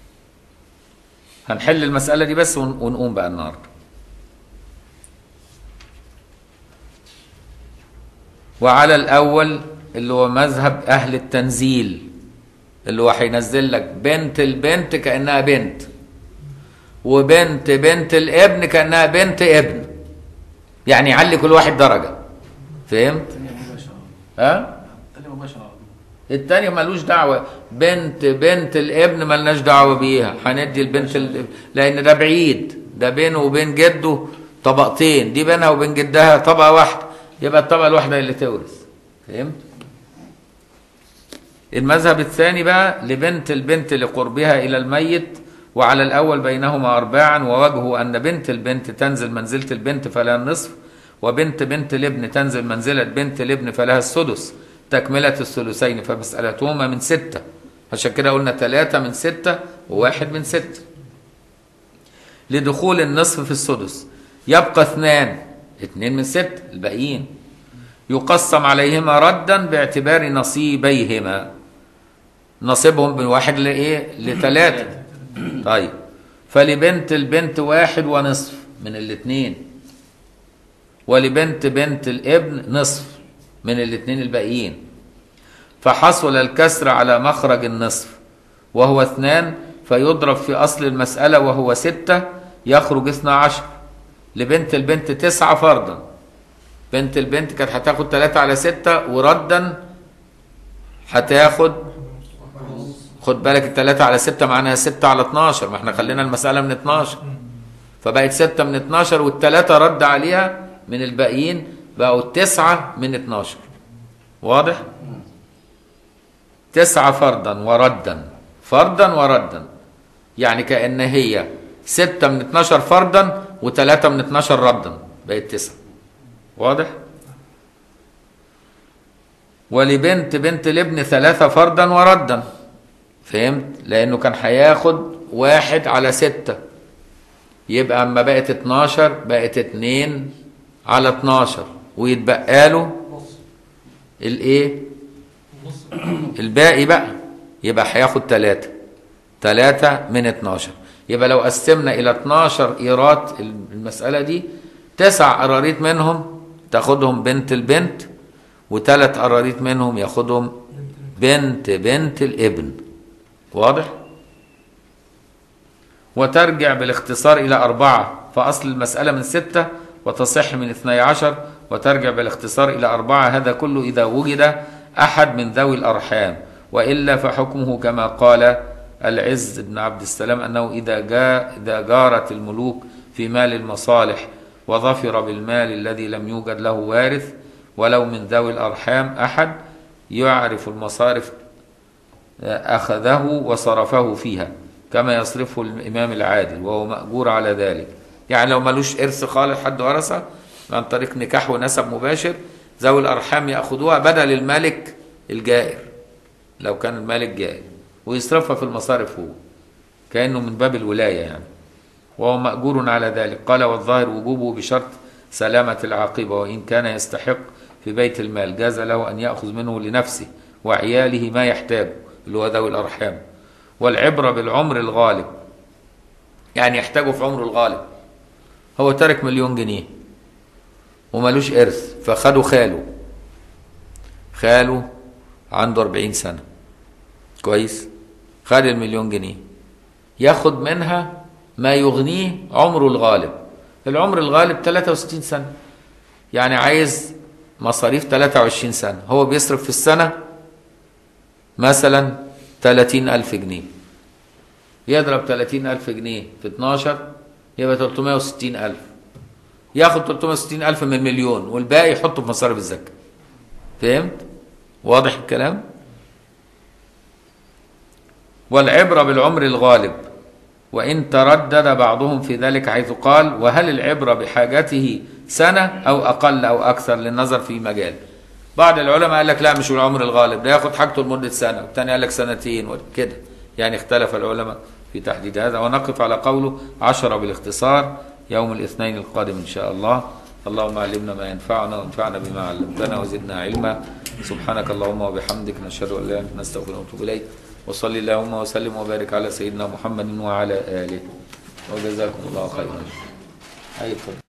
[SPEAKER 1] هنحل المسألة دي بس ون- ونقوم بقى النهارده وعلى الأول اللي هو مذهب أهل التنزيل اللي هو هينزل لك بنت البنت كأنها بنت وبنت بنت الابن كأنها بنت ابن يعني يعلي كل واحد درجة فهمت؟
[SPEAKER 2] الثانية مباشرة
[SPEAKER 1] ها؟
[SPEAKER 2] الثانية مباشرة على طول
[SPEAKER 1] التانية ملوش دعوة بنت بنت الابن ملناش دعوة بيها هندي البنت ال... لأن ده بعيد ده بينه وبين جده طبقتين دي بينها وبين جدها طبقة واحدة يبقى الطبقة الواحدة اللي تورث فهمت؟ المذهب الثاني بقى لبنت البنت لقربها إلى الميت وعلى الأول بينهما أرباعا ووجهه أن بنت البنت تنزل منزلة البنت فلها النصف وبنت بنت الابن تنزل منزلة بنت الابن فلها السدس تكملة الثلثين فمسألتهما من ستة عشان كده قلنا ثلاثة من ستة وواحد من ستة لدخول النصف في السدس يبقى اثنان اثنين من ستة الباقيين يقسم عليهما ردا باعتبار نصيبيهما نصيبهم من واحد لايه لثلاثة طيب فلبنت البنت واحد ونصف من الاثنين ولبنت بنت الابن نصف من الاثنين الباقيين فحصل الكسر على مخرج النصف وهو اثنان فيضرب في أصل المسألة وهو ستة يخرج اثنا عشر لبنت البنت تسعة فرضا بنت البنت كانت هتاخد تلاتة على ستة وردا هتاخد خد بالك التلاتة على ستة معناها ستة على اتناشر ما احنا خلينا المسألة من اتناشر فبقت ستة من اتناشر والتلاتة رد عليها من الباقيين بقوا تسعة من اتناشر واضح؟ تسعة فرضا وردا فرضا وردا يعني كأن هي ستة من اتناشر فرضا وتلاتة من اتناشر ردا بقت تسعة واضح؟ ولبنت بنت الابن ثلاثة فرضا وردا فهمت؟ لأنه كان هياخد واحد على ستة يبقى أما بقت اتناشر بقت اتنين على اتناشر ويتبقى له الايه؟ الباقي بقى يبقى هياخد تلاتة تلاتة من اتناشر يبقى لو قسمنا إلى اتناشر إيرات المسألة دي تسع قراريط منهم تاخدهم بنت البنت وثلاث قراريط منهم ياخدهم بنت بنت الابن واضح؟ وترجع بالاختصار إلى أربعة فأصل المسألة من ستة وتصح من اثني عشر وترجع بالاختصار إلى أربعة هذا كله إذا وجد أحد من ذوي الأرحام وإلا فحكمه كما قال العز بن عبد السلام أنه إذا جاء إذا جارت الملوك في مال المصالح وظفر بالمال الذي لم يوجد له وارث ولو من ذوي الأرحام أحد يعرف المصارف أخذه وصرفه فيها كما يصرفه الإمام العادل وهو مأجور على ذلك يعني لو ملوش إرث خالص حد ورثه عن طريق نكاح ونسب مباشر ذوي الأرحام يأخذوها بدل الملك الجائر لو كان الملك جائر ويصرفها في المصارف هو كأنه من باب الولاية يعني وهو مأجور على ذلك قال والظاهر وجوبه بشرط سلامة العاقبة وإن كان يستحق في بيت المال جاز له أن يأخذ منه لنفسه وعياله ما يحتاجه اللي هو ذوي الأرحام والعبرة بالعمر الغالب يعني يحتاجه في عمره الغالب هو ترك مليون جنيه ومالوش إرث فخده خاله خاله عنده 40 سنة كويس خد المليون جنيه ياخد منها ما يغنيه عمره الغالب العمر الغالب 63 سنة يعني عايز مصاريف 23 سنة هو بيصرف في السنة مثلا 30 ألف جنيه يضرب 30 ألف جنيه في 12 يبقى 360 ألف ياخد 360 ألف من مليون والباقي يحطه في مصاريف الزكاة فهمت؟ واضح الكلام؟ والعبرة بالعمر الغالب وإن تردد بعضهم في ذلك حيث قال وهل العبرة بحاجته سنة أو أقل أو أكثر للنظر في مجال بعض العلماء قال لك لا مش العمر الغالب ده ياخد حاجته لمدة سنة والتاني قال لك سنتين وكده يعني اختلف العلماء في تحديد هذا ونقف على قوله عشرة بالاختصار يوم الاثنين القادم إن شاء الله اللهم علمنا ما ينفعنا وانفعنا بما علمتنا وزدنا علما سبحانك اللهم وبحمدك نشهد ان لا اله الا انت نستغفرك ونتوب اليك وصل اللهم وسلم وبارك على سيدنا محمد وعلى اله وجزاكم الله خيرا أي اتفضل.